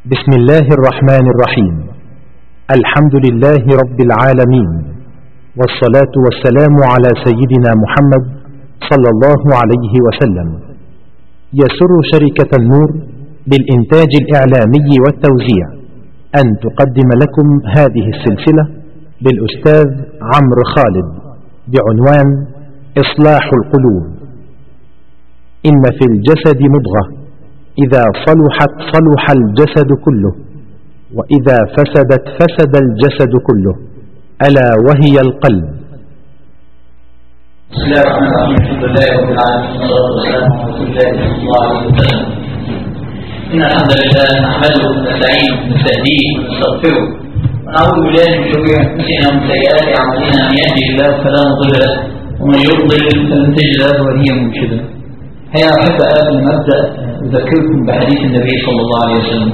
بسم الله الرحمن الرحيم الحمد لله رب العالمين والصلاة والسلام على سيدنا محمد صلى الله عليه وسلم يسر شركة النور للإنتاج الإعلامي والتوزيع أن تقدم لكم هذه السلسلة للأستاذ عمرو خالد بعنوان إصلاح القلوب إن في الجسد مضغة إذا صلحت صلح الجسد كله وإذا فسدت فسد الجسد كله ألا وهي القلب بسم الله الرحمن الرحيم الحمد لله رب العالمين والصلاه والسلام على رسول الله صلى الله عليه وسلم ان الحمد لله نحمده ونستعينه ونستهديه ونستغفره ونعوذ بالله من شرور انفسنا ومن سيئات اعمالنا من يهده الله فلا مضل له ومن يضلل فلن تجد له وليا مرشدا هيا احب قبل ما ابدا اذكركم بحديث النبي صلى الله عليه وسلم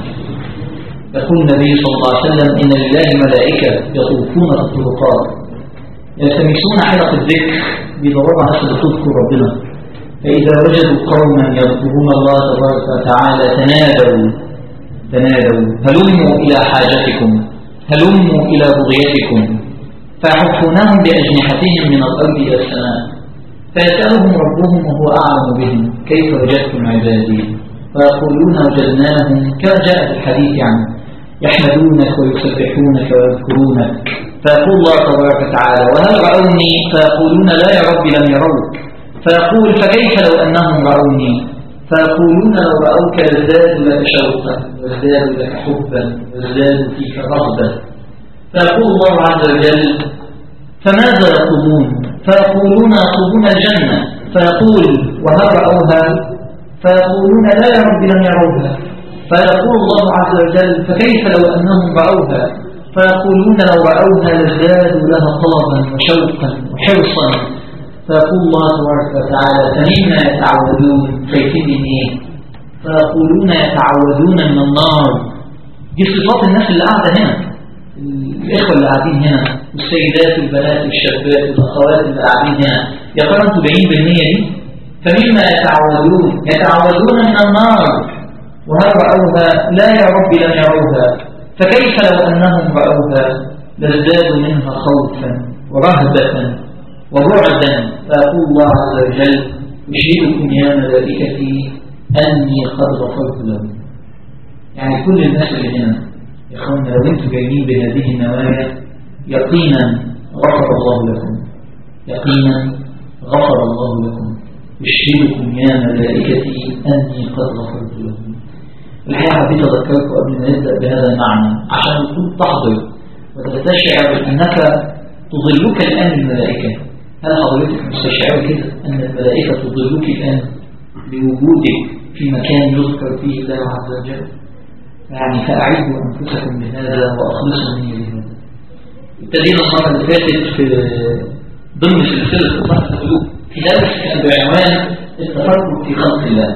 يقول النبي صلى الله عليه وسلم ان لله ملائكه يطوفون في الطرقات يلتمسون حلق الذكر بيدوروا على ناس تذكر ربنا فإذا وجدوا قوما يذكرون الله تبارك وتعالى تنادوا تنادوا هلموا إلى حاجتكم هلموا إلى بغيتكم فيحفونهم بأجنحتهم من الأرض إلى السماء فيسألهم ربهم وهو أعلم بهم كيف وجدتم عبادي فيقولون وجدناهم كما جاء في الحديث عنه يحمدونك ويسبحونك ويذكرونك فيقول الله تبارك وتعالى وهل رأوني فيقولون لا يا رب لم يروك فيقول فكيف لو أنهم رأوني فيقولون لو رأوك لازدادوا لك شوقا وازدادوا لك حبا وازدادوا فيك رغبة فيقول الله عز وجل فماذا يطلبون فيقولون يطلبون الجنة فيقول وهل رأوها فيقولون لا يا رب لم يروها فيقول الله عز وجل فكيف لو أنهم رأوها فيقولون لو رأوها لازدادوا لها طلبا وشوقا وحرصا فيقول الله تبارك وتعالى فمما يتعودون خايفين من ايه؟ فيقولون يتعودون من النار دي صفات الناس اللي قاعده هنا الاخوه اللي قاعدين هنا والسيدات والبنات والشابات والاخوات اللي قاعدين هنا يا ترى انتوا جايين بالنيه دي؟ فمما يتعودون يتعودون من النار وهل رأوها لا يا رب لم يروها فكيف لو أنهم رأوها لازدادوا منها خوفا ورهبة وبعدا فيقول الله عز وجل أشهدكم يا ملائكتي أني قد غفرت لهم يعني كل الناس اللي هنا يا اخوانا لو انتم جايين بهذه النوايا يقينا غفر الله لكم يقينا غفر الله لكم أشهدكم يا ملائكتي أني قد غفرت لهم الحقيقة حبيت أذكركم قبل ما نبدأ بهذا المعنى عشان تكون تحضر وتستشعر أنك تظلك الآن الملائكة هل حضرتك مستشعر كده أن الملائكة تظلك الآن بوجودك في مكان يذكر فيه الله عز وجل يعني فأعدوا أنفسكم بهذا وأخلصوا مني بهذا ابتدينا المرة اللي فاتت في ضمن سلسلة إصلاح القلوب في درس كان بعنوان التفكر في خلق الله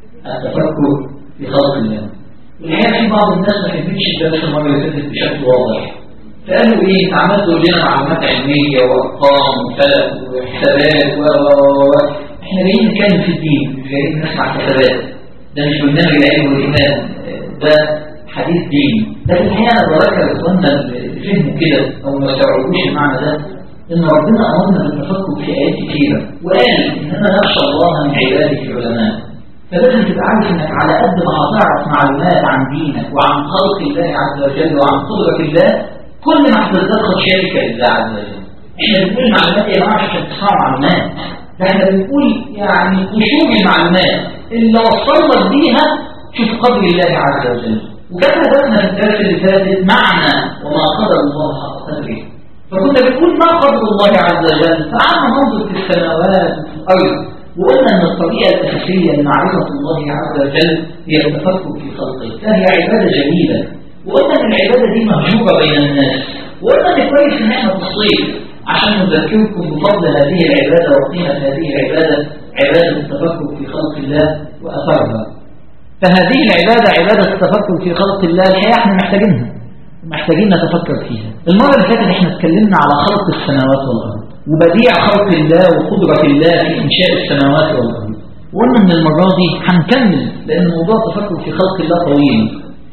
التفكر في خلق الله والحقيقة في بعض الناس ما كانتش الدرس المرة اللي فاتت بشكل واضح فقالوا ايه انت عمال تقول لنا معلومات علمية وارقام وفلك وحسابات و و احنا جايين نتكلم في الدين مش جايين نسمع حسابات ده مش برنامج العلم والايمان ده حديث دين لكن الحقيقة انا بذكر اخواننا اللي فهموا كده او ما استوعبوش المعنى ده ان ربنا امرنا بالتفكر في ايات كثيرة وقال اننا نخشى الله من عباده العلماء فلازم تبقى عارف انك على قد ما هتعرف معلومات عن دينك وعن خلق الله عز وجل وعن قدرة الله كل ما هتتدخل شركة لله عز وجل احنا بنقول معلومات يا جماعة عشان تسمعوا معلومات ده احنا بنقول يعني قشور المعلومات اللي وصلنا بيها شوف قدر الله عز وجل وكان هدفنا في الدرس اللي فاتت معنى وما قدر الله حق قدره فكنا بنقول ما قدر الله عز وجل فقعدنا ننظر في السماوات وفي الارض وقلنا ان الطريقه الاساسيه لمعرفه الله عز وجل هي التفكر في خلقه فهي عباده جميله وقلنا ان العباده دي مهجوره بين الناس وقلنا ان كويس ان احنا في الصيف عشان نذكركم بفضل هذه العباده وقيمه هذه العباده عباده التفكر في خلق الله واثرها فهذه العباده عباده التفكر في خلق الله الحقيقه احنا محتاجينها محتاجين نتفكر فيها المره اللي فاتت احنا اتكلمنا على خلق السماوات والارض وبديع خلق الله وقدره الله في انشاء السماوات والارض وقلنا ان المره دي هنكمل لان موضوع التفكر في خلق الله طويل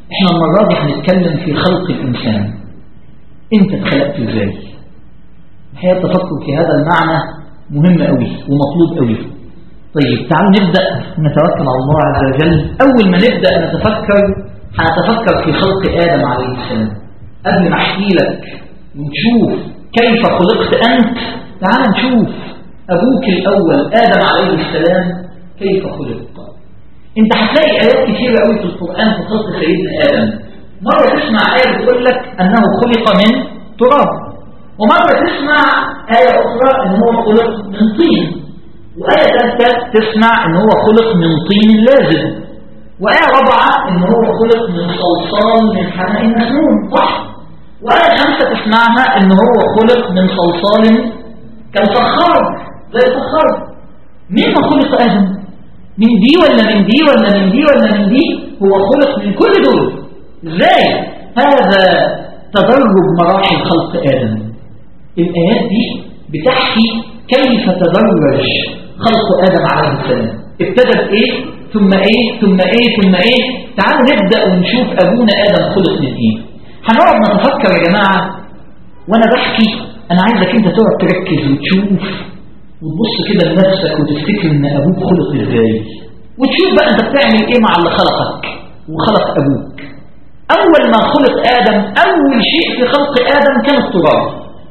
احنا المرة دي هنتكلم في خلق الإنسان انت اتخلقت ازاي الحقيقة التفكر في هذا المعنى مهم قوي ومطلوب قوي طيب تعالوا نبدأ نتوكل على الله عز وجل أول ما نبدأ نتفكر هنتفكر في خلق آدم عليه السلام قبل ما أحكي لك ونشوف كيف خلقت أنت تعال نشوف أبوك الأول آدم عليه السلام كيف خلق انت هتلاقي آيات كثيرة قوي في القرآن في خلق سيدنا آدم مرة تسمع آية بتقول لك أنه خلق من تراب ومرة تسمع آية أخرى أن هو خلق من طين وآية ثالثة تسمع أن هو خلق من طين لازم وآية رابعة أن هو خلق من صلصال من حماء مسنون صح وآية خمسة تسمعها أن هو خلق من صلصال كالفخار زي الفخار مين ما خلق آدم من دي ولا من دي ولا من دي ولا من دي هو خلق من كل دول ازاي هذا تدرج مراحل خلق آدم الآيات دي بتحكي كيف تدرج خلق آدم عليه السلام ابتدى بإيه ثم إيه ثم إيه ثم إيه تعالوا نبدأ ونشوف أبونا آدم خلق من إيه هنقعد نتفكر يا جماعة وأنا بحكي أنا عايزك أنت تقعد تركز وتشوف وتبص كده لنفسك وتفتكر ان ابوك خلق ازاي وتشوف بقى انت بتعمل ايه مع اللي خلقك وخلق ابوك اول ما خلق ادم اول شيء في خلق ادم كان التراب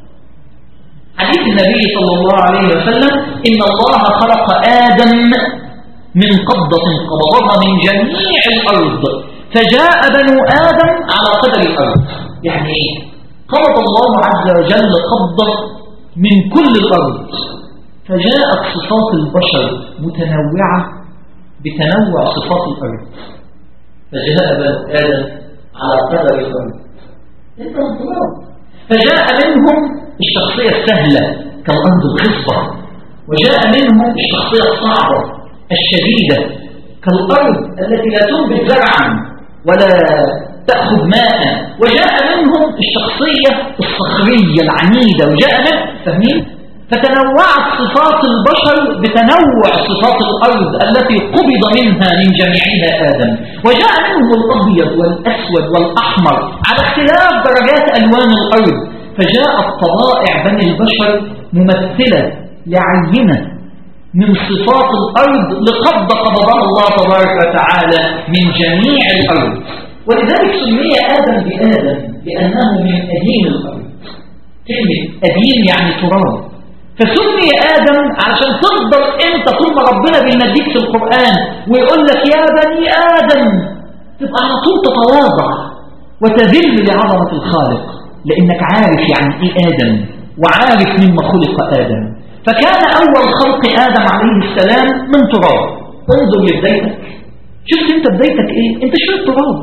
حديث النبي صلى الله عليه وسلم ان الله خلق ادم من قبضة قبضها من جميع الارض فجاء بنو ادم على قدر الارض يعني ايه قبض الله عز وجل قبضة من كل الارض فجاءت صفات البشر متنوعة بتنوع صفات الأرض فجاء بنو آدم على قدر الأرض انت الضراب فجاء منهم الشخصية السهلة كالأرض الخصبة وجاء منهم الشخصية الصعبة الشديدة كالأرض التي لا تنبت زرعا ولا تأخذ ماء وجاء منهم الشخصية الصخرية العنيدة وجاء منهم فاهمين فتنوعت صفات البشر بتنوع صفات الأرض التي قبض منها من جميعها آدم وجاء منه الأبيض والأسود والأحمر على اختلاف درجات ألوان الأرض فجاءت طبائع بني البشر ممثلة لعينة من صفات الأرض لقبض قبضها الله تبارك وتعالى من جميع الأرض ولذلك سمي آدم بآدم لأنه من أديم الأرض كلمة أديم يعني تراب فسمي آدم علشان تفضل انت طول ما ربنا بيناديك في القرآن ويقول لك يا بني آدم تبقى على طول تتواضع وتذل لعظمة الخالق لأنك عارف يعني إيه آدم وعارف مما خلق آدم فكان أول خلق آدم عليه السلام من تراب انظر لبدايتك شفت انت بدايتك ايه انت شوية تراب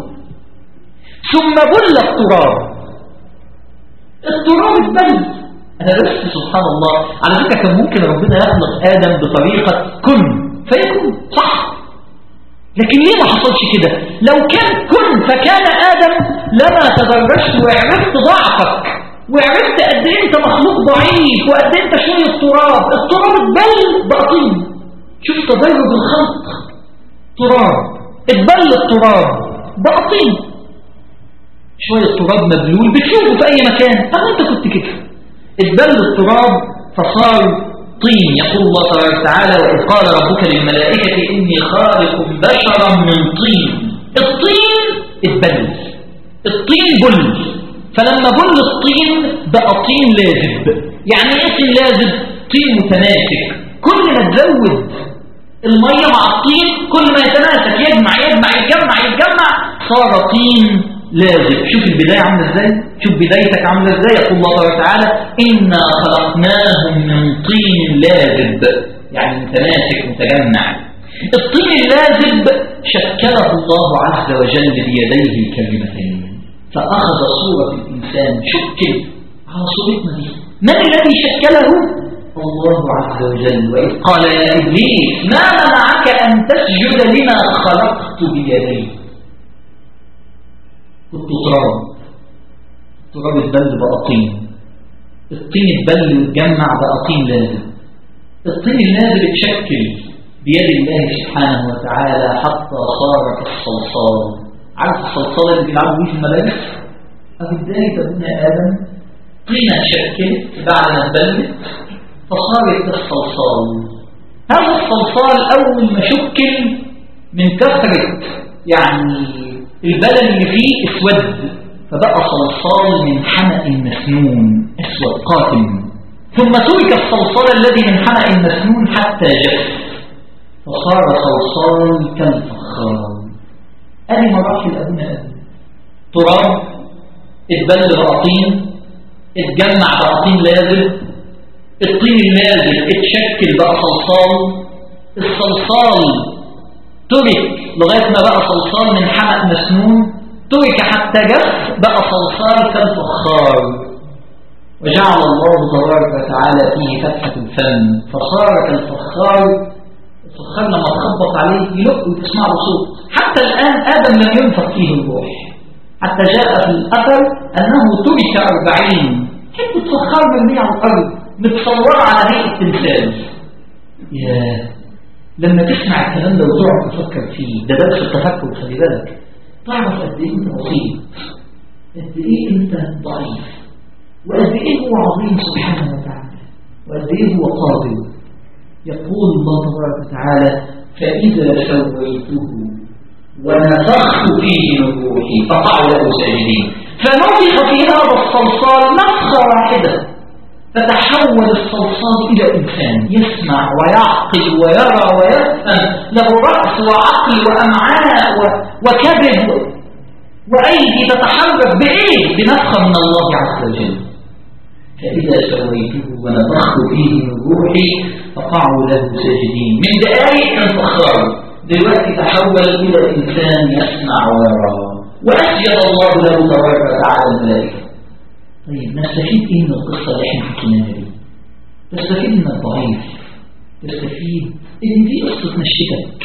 ثم بل التراب التراب اتبل أنا بس سبحان الله على فكرة كان ممكن ربنا يخلق آدم بطريقة كن فيكون صح لكن ليه ما حصلش كده لو كان كن فكان آدم لما تدرجت وعرفت ضعفك وعرفت قد ايه انت مخلوق ضعيف وقد ايه انت شوية تراب التراب اتبل بقطين شوف تدرج الخلق تراب اتبل التراب بقطين شوية تراب مبلول بتشوفه في اي مكان طب انت كنت كده اتبل التراب فصار طين يقول الله تبارك وتعالى وإذ قال ربك للملائكة إني خالق بشرا من طين الطين اتبل الطين بل فلما بل الطين بقى طين لازب يعني ايه طين لازب طين متماسك كل ما تزود المية مع الطين كل ما يتماسك يجمع يجمع يتجمع يتجمع صار طين لازم شوف البداية عاملة ازاي شوف بدايتك عاملة ازاي يقول الله تبارك وتعالى إنا خلقناهم من طين لازب يعني متماسك متجمع الطين اللازب شكله الله عز وجل بيديه الكريمتين فأخذ صورة الإنسان شكل على صورتنا دي من الذي شكله؟ الله عز وجل وإذ قال يا إبليس ما منعك أن تسجد لما خلقت بيدي كنت تراب تراب اتبل بقى طين الطين اتبل واتجمع بقى طين لازم الطين اللازم اتشكل بيد الله سبحانه وتعالى حتى صار كالصلصال عارف الصلصال اللي بيلعبوا بيه في المدارس فبالتالي ابونا ادم طينه اتشكلت بعد ما اتبلت فصارت الصلصال هذا الصلصال اول ما شكل من كثره يعني البلد اللي فيه اسود فبقى صلصال من حمأ مسنون اسود قاتم ثم ترك الصلصال الذي من حمأ مسنون حتى جف فصار صلصال كالفخار ادي مراحل ابونا ادم تراب اتبل بقطين اتجمع بقطين لازم الطين اللازم اتشكل بقى صلصال الصلصال ترك لغاية ما بقى صلصال من حمأ مسنون ترك حتى جف بقى صلصال كالفخار وجعل الله تبارك وتعالى فيه فتحة الفم فصار كالفخار الفخار لما تخبط عليه يلق وتسمع له صوت حتى الآن آدم لم ينفخ فيه الروح حتى جاء في الأثر أنه ترك أربعين حتة فخار مرمية على الأرض متصورة على هيئة تمثال ياه لما تسمع الكلام ده وتقعد تفكر فيه ده درس التفكر خلي بالك تعرف قد ايه انت بسيط قد ايه انت ضعيف وقد ايه هو عظيم سبحانه وتعالى وقد ايه هو قادر يقول الله تبارك وتعالى فإذا سويته ونفخت فيه من روحي فقعوا له ساجدين فنفخ في هذا الصلصال نفخة واحدة فتحول الصلصال إلى إنسان يسمع ويعقل ويرى ويفهم له رأس وعقل وأمعاء وكبد وأيدي تتحرك بإيه؟ بنفخة من الله عز وجل فإذا سويته ونفخت فيه من روحي فقعوا له ساجدين من دقائق كان فخار دلوقتي تحول إلى إنسان يسمع ويرى وأسجد الله له تبارك وتعالى الملائكة طيب نستفيد ايه من القصة اللي احنا حكيناها دي تستفيد من الضعيف تستفيد ان دي قصة نشتك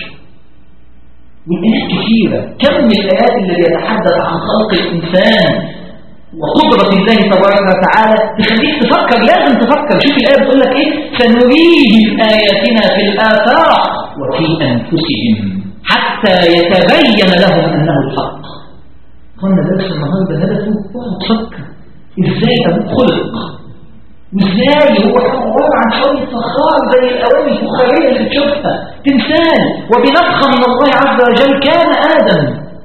والآيات كثيرة كم من الآيات اللي بيتحدث عن خلق الإنسان وقدرة الله تبارك وتعالى تخليك تفكر لازم تفكر شوف الآية بتقول لك إيه سنريهم آياتنا في الآفاق وفي أنفسهم حتى يتبين لهم أنه الحق قلنا درس النهارده هدفه اقعد تفكر ازاي ابوك خلق وازاي هو عباره عن شويه فخار زي الاواني الفخاريه اللي بتشوفها تمثال وبنفخه من الله عز وجل كان ادم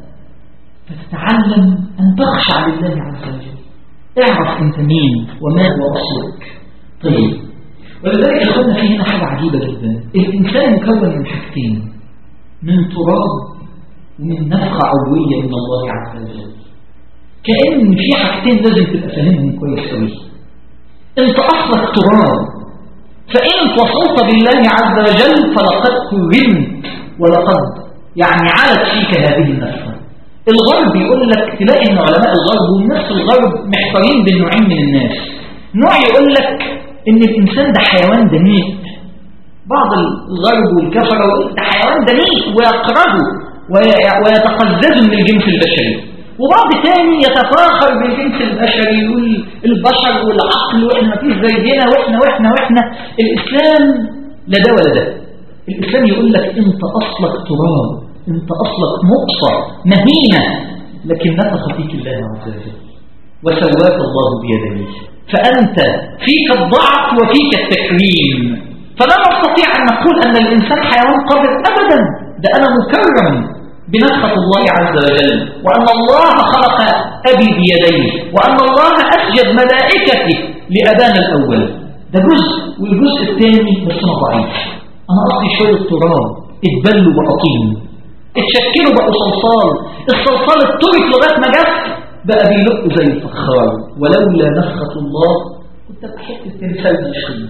فتتعلم ان تخشع لله عز وجل اعرف انت مين وما هو اصلك طيب ولذلك يا اخوانا في هنا حاجه عجيبه جدا الانسان مكون من حاجتين من تراب ومن نفخه عضويه من الله عز وجل كأن في حاجتين لازم تبقى فاهمهم كويس قوي انت اصلك تراب فإن وصلت بالله عز وجل فلقد كرمت ولقد يعني علت فيك هذه النفسة الغرب يقول لك تلاقي ان علماء الغرب والناس الغرب محتارين بين نوعين من الناس نوع يقول لك ان الانسان ده حيوان دنيء بعض الغرب والكفرة يقول ده حيوان دنيء ويقربه ويتقزز من الجنس البشري وبعض تاني يتفاخر بالجنس البشري يقول البشر والعقل واحنا مفيش زينا واحنا واحنا واحنا الاسلام لا ده ولا ده الاسلام يقول لك انت اصلك تراب انت اصلك نقصه مهينه لكن نفخ فيك الله عز وجل وسواك الله بيديه فانت فيك الضعف وفيك التكريم فلا نستطيع ان نقول ان الانسان حيوان قادر ابدا ده انا مكرم بنفخة الله عز وجل وأن الله خلق أبي بيديه وأن الله أسجد ملائكته لأبانا الأول ده جزء والجزء الثاني بس أنا ضعيف أنا أصلي شوية تراب اتبلوا بقى طين اتشكلوا بقوا صلصال الصلصال الترك لغاية ما جف بقى بيلق زي الفخار ولولا نفخة الله كنت بحس التمثال مشغول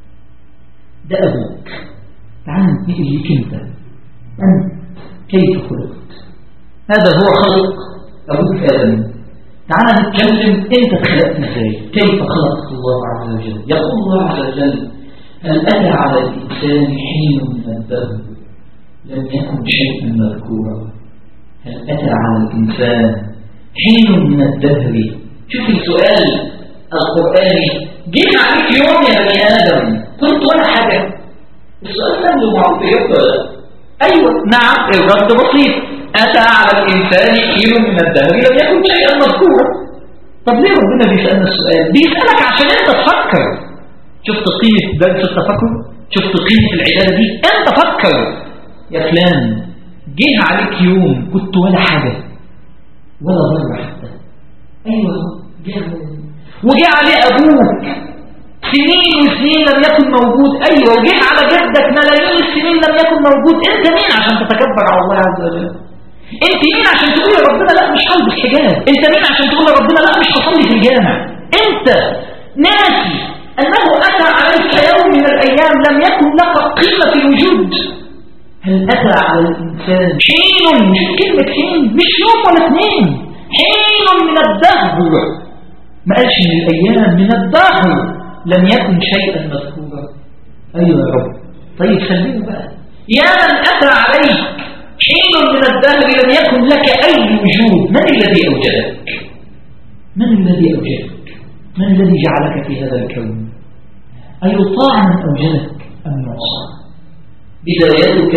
ده أبوك تعال نتنقل ليك أنت أنت كيف خلقت هذا هو خلق أبوك آدم تعال نتكلم أنت اتخلقت ازاي كيف خلقك الله عز وجل يقول الله عز وجل هل أتى على الإنسان حين من الدهر لم يكن شيئا مذكورا هل أتى على الإنسان حين من الدهر شوف السؤال القرآني جيت عليك يوم يا بني آدم كنت ولا حاجة السؤال ده له معروف إجابته ولا لا؟ أيوة نعم الرد بسيط أتى على الإنسان حين من الدهر لم يكن شيئا مذكورا طب ليه ربنا بيسألنا السؤال بيسألك عشان أنت تفكر شفت قيمة درس التفكر شفت قيمة العبادة دي أنت فكر يا فلان جه عليك يوم كنت ولا حاجة ولا ضرة حتى أيوة جه وجه عليه أبوك سنين وسنين لم يكن موجود أيوة وجه على جدك ملايين السنين لم يكن موجود أنت مين عشان تتكبر على الله عز وجل أنت مين عشان تقول يا ربنا لا مش هلبس حجاب أنت مين عشان تقول يا ربنا لا مش هصلي في الجامع أنت ناسي أنه أتى عليك يوم من الأيام لم يكن لك قيمة في الوجود هل أتى على الإنسان حين مش كلمة حين مش يوم ولا اثنين حين من الدهر ما قالش من الأيام من الدهر لم يكن شيئا مذكورا أيوة يا رب طيب سلمه بقى يا من أتى عليك حين من الدهر لم يكن لك أي وجود من الذي أوجدك من الذي أوجدك من الذي جعلك في هذا الكون أيطاع من أوجدك أم يعصى بدايتك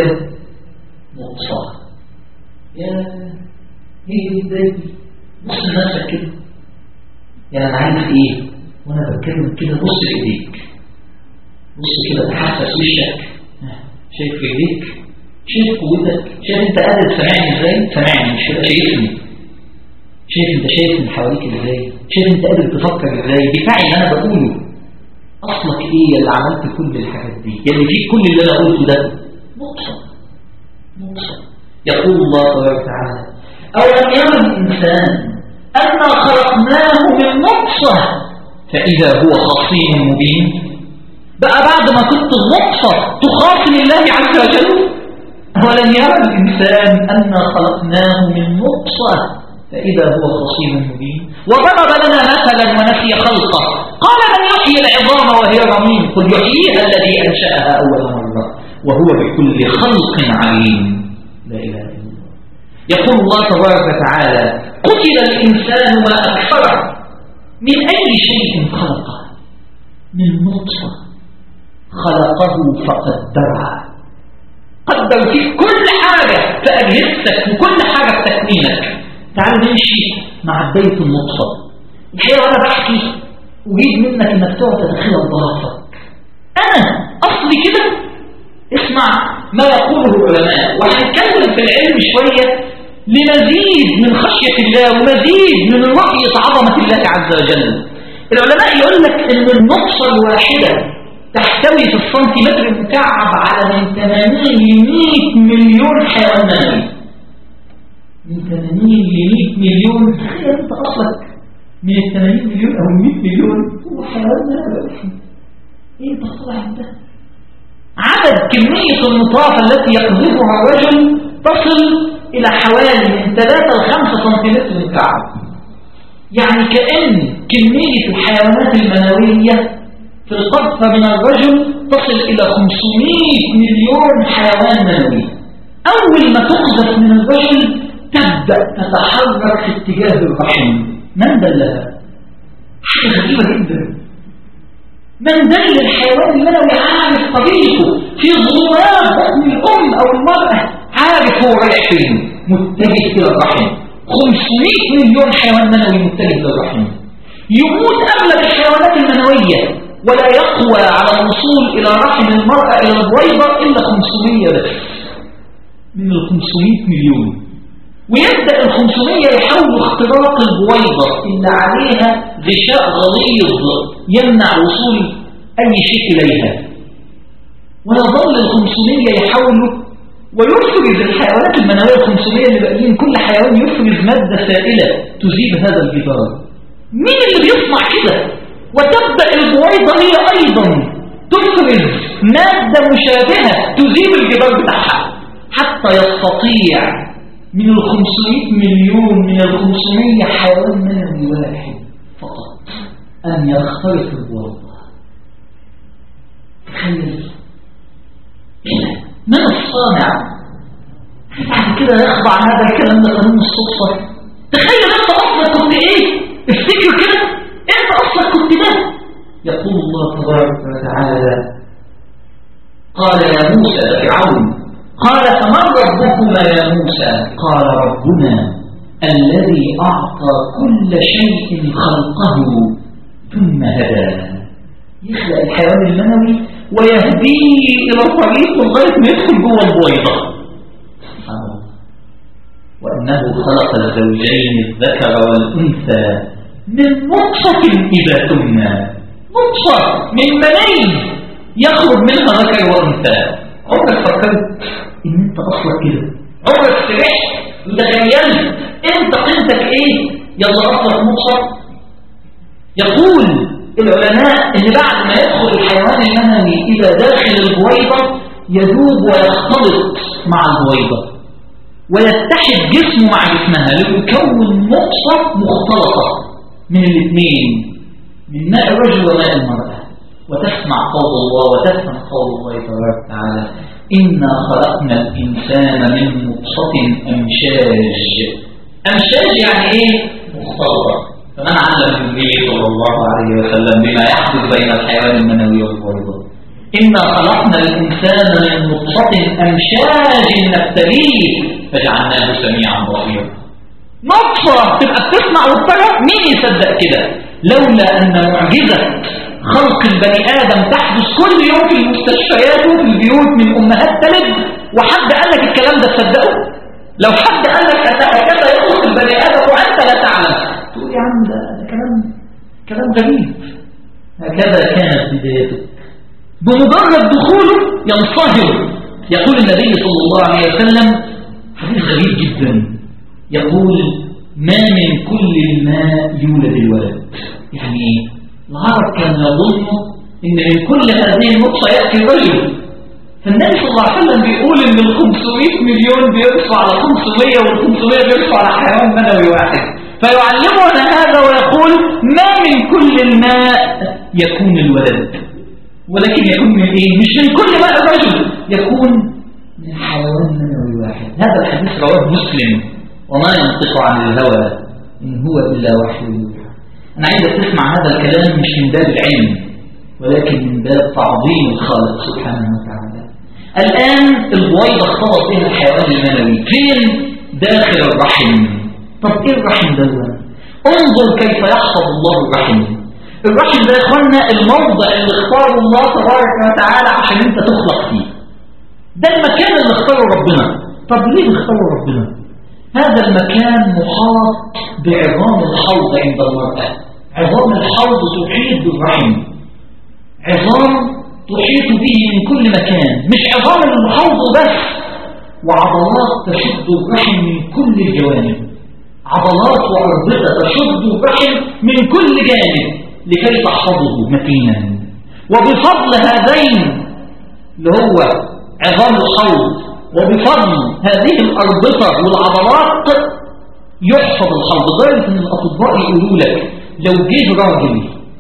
نقصة يا هي بدايتي بص لنفسك كده يا أنا عايز إيه وأنا بتكلم كده بص لإيديك بص كده تحسس وشك شايف إيديك شايف قوتك شايف أنت قادر سامعني إزاي سامعني مش كده شايفني شايف أنت شايف اللي حواليك إزاي شايف أنت قادر تفكر إزاي دفاعي اللي أنا بقوله أصلك إيه اللي عملت كل الحاجات دي اللي فيك كل اللي أنا قلته ده نقصة نقصة يقول الله تبارك وتعالى أولم يرى الإنسان أنا خلقناه من نطفة فإذا هو خصيم مبين بقى بعد ما كنت النطفة تخاصم الله عز وجل أولم يرى الإنسان أنا خلقناه من نطفة فإذا هو خصيم مبين وضرب لنا مثلا ونسي خلقه قال من يحيي العظام وهي رميم قل يحييها الذي أنشأها أول مرة وهو بكل خلق عليم لا إله إلا الله يقول الله تبارك وتعالى قتل الإنسان ما أكثره من أي شيء خلقه من نطفة خلقه فقدرها قدر فيك كل حاجة في أجهزتك وكل حاجة في تكوينك تعالوا نمشي مع بداية النطفة الحقيقة وأنا بحكي أريد منك أنك تقعد تتخيل ضعفك أنا أصلي كده اسمع ما يقوله العلماء وهنتكلم في العلم شوية لمزيد من خشية الله ومزيد من رؤية عظمة الله عز وجل العلماء يقول لك أن النطفة الواحدة تحتوي في السنتيمتر المكعب على من 80 ل 100 مليون حيوان منوي من 80 ل 100 مليون تخيل انت اصلك من ال 80 مليون او 100 مليون هو حيوان منوي ايه انت طلع انت عدد كمية النطافة التي يقذفها الرجل تصل إلى حوالي من 3 ل 5 سنتيمتر مكعب يعني كأن كمية الحيوانات المنوية في القذف من الرجل تصل إلى 500 مليون حيوان منوي أول ما تقذف من الرجل تبدأ تتحرك في اتجاه الرحم من دلها؟ حاجة غريبة جدا من دل الحيوان المنوي عارف طريقه في ظلمات بطن الأم أو المرأة عارف هو رايح فين متجه إلى الرحم 500 مليون حيوان منوي متجه إلى الرحم يموت أغلب الحيوانات المنوية ولا يقوى على الوصول إلى رحم المرأة إلى البويضة إلا 500 بس من ال 500 مليون ويبدأ ال 500 يحاولوا اختراق البويضة اللي عليها غشاء غليظ يمنع وصول أي شيء إليها ويظل ال 500 يحاولوا ويفرز الحيوانات المنوية ال 500 اللي باقيين كل حيوان يفرز مادة سائلة تزيل هذا الجدار مين اللي بيصنع كده وتبدأ البويضة هي أيضا تفرز مادة مشابهة تزيل الجدار بتاعها حتى يستطيع من ال 500 مليون من ال 500 حيوان منوي واحد فقط أن يخترق البويضة تخيل من الصانع بعد كده يخضع هذا الكلام ده قانون الصدفة تخيل انت اصلا كنت ايه افتكر كده انت اصلا كنت ده يقول الله تبارك وتعالى قال يا موسى فرعون قال فمن ربكما يا موسى قال ربنا الذي أعطى كل شيء خلقه ثم هدى يخلق الحيوان المنوي ويهديه إلى طريق لغاية ما يدخل جوه البويضة سبحان الله وأنه خلق الزوجين الذكر والأنثى من نطفة إذا تمنى نطفة من مني يخرج منها ذكر وأنثى عمرك فكرت إن أنت أصلك كده عمرك سرحت وتخيلت أنت قيمتك إيه يلا أصلك نطفة يقول العلماء ان بعد ما يدخل الحيوان المنوي الى داخل البويضة يذوب ويختلط مع البويضة ويتحد جسمه مع جسمها ليكون نقطة مختلطة من الاثنين من ماء الرجل وماء المرأة وتسمع قول الله وتفهم قول الله تبارك وتعالى إنا خلقنا الإنسان من نطفة أمشاج أمشاج يعني إيه؟ مختلطة فمن علم النبي صلى الله عليه وسلم بما يحدث بين الحيوان المنوي والبويضة إنا خلقنا الإنسان من نطفة أمشاج نبتليه فجعلناه سميعا بصيرا نطفة تبقى بتسمع وتترى مين يصدق كده لولا أن معجزة خلق البني آدم تحدث كل يوم في المستشفيات وفي البيوت من أمهات تلد وحد قال لك الكلام ده تصدقه لو حد قال لك هكذا يخلق البني آدم وأنت لا تعلم تقول يا عم ده, ده كلام كلام غريب هكذا كانت بدايته بمجرد دخوله ينصهر يقول النبي صلى الله عليه وسلم حديث غريب جدا يقول ما من كل الماء يولد الولد يعني العرب كانوا يظنوا ان من كل هذه النطفه ياتي رجل فالنبي صلى الله عليه وسلم بيقول ان ال 500 مليون بيرفع على 500 وال 500 بيرفع على حيوان منوي واحد فيعلمنا هذا ويقول ما من كل الماء يكون الولد ولكن يكون من ايه مش من كل ماء الرجل يكون من حيوان منوي واحد هذا الحديث رواه مسلم وما ينطق عن الهوى إن هو إلا وحي يوحى أنا عايزك تسمع هذا الكلام مش من باب العلم ولكن من باب تعظيم الخالق سبحانه وتعالى الآن البويضة اختلط بها الحيوان المنوي فين؟ داخل الرحم طب ايه الرحم ده انظر كيف يحفظ الله الرحم الرحم ده يا اخوانا الموضع اللي اختاره الله تبارك وتعالى عشان انت تخلق فيه ده المكان اللي اختاره ربنا طب ليه اختاره ربنا هذا المكان محاط بعظام الحوض عند المرأة عظام الحوض تحيط بالرحم عظام تحيط به من كل مكان مش عظام الحوض بس وعضلات تشد الرحم من كل الجوانب عضلات وأربطة تشد الرحم من كل جانب لكي تحفظه متينا وبفضل هذين اللي هو عظام الحوض وبفضل هذه الأربطة والعضلات يحفظ الحوض لدرجة أن الأطباء يقولوا لك لو جه راجل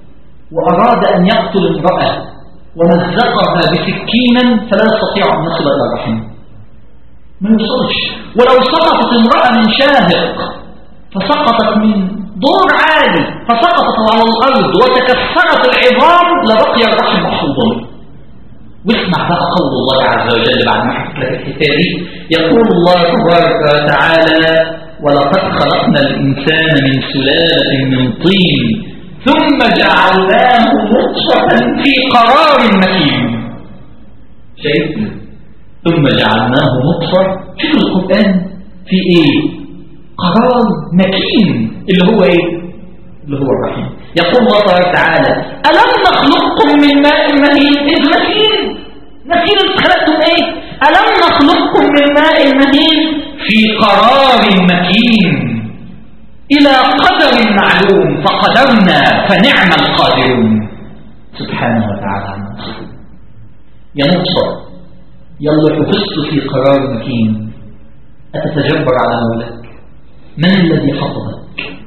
وأراد أن يقتل امرأة ومزقها بسكينا فلا يستطيع أن يصل إلى الرحم ما يوصلش ولو سقطت امرأة من شاهق فسقطت من دور عالي فسقطت على الأرض وتكسرت العظام لبقي الرحم محفوظا واسمع بقى قول الله عز وجل بعد ما حكيت لك الحكايه دي يقول الله تبارك وتعالى ولقد خلقنا الانسان من سلاله من طين ثم جعلناه نطفه في قرار مكين شايف ثم جعلناه نطفه شوف القران في ايه قرار مكين اللي هو ايه اللي هو الرحيم يقول الله تبارك وتعالى ألم نخلقكم من ماء مهين إذ مكين مكين خلقتم إيه ألم نخلقكم من ماء مهين في قرار مكين إلى قدر معلوم فقدرنا فنعم القادرون سبحانه وتعالى يا نطفة يلا حفظت في قرار مكين أتتجبر على مولاك من الذي حفظك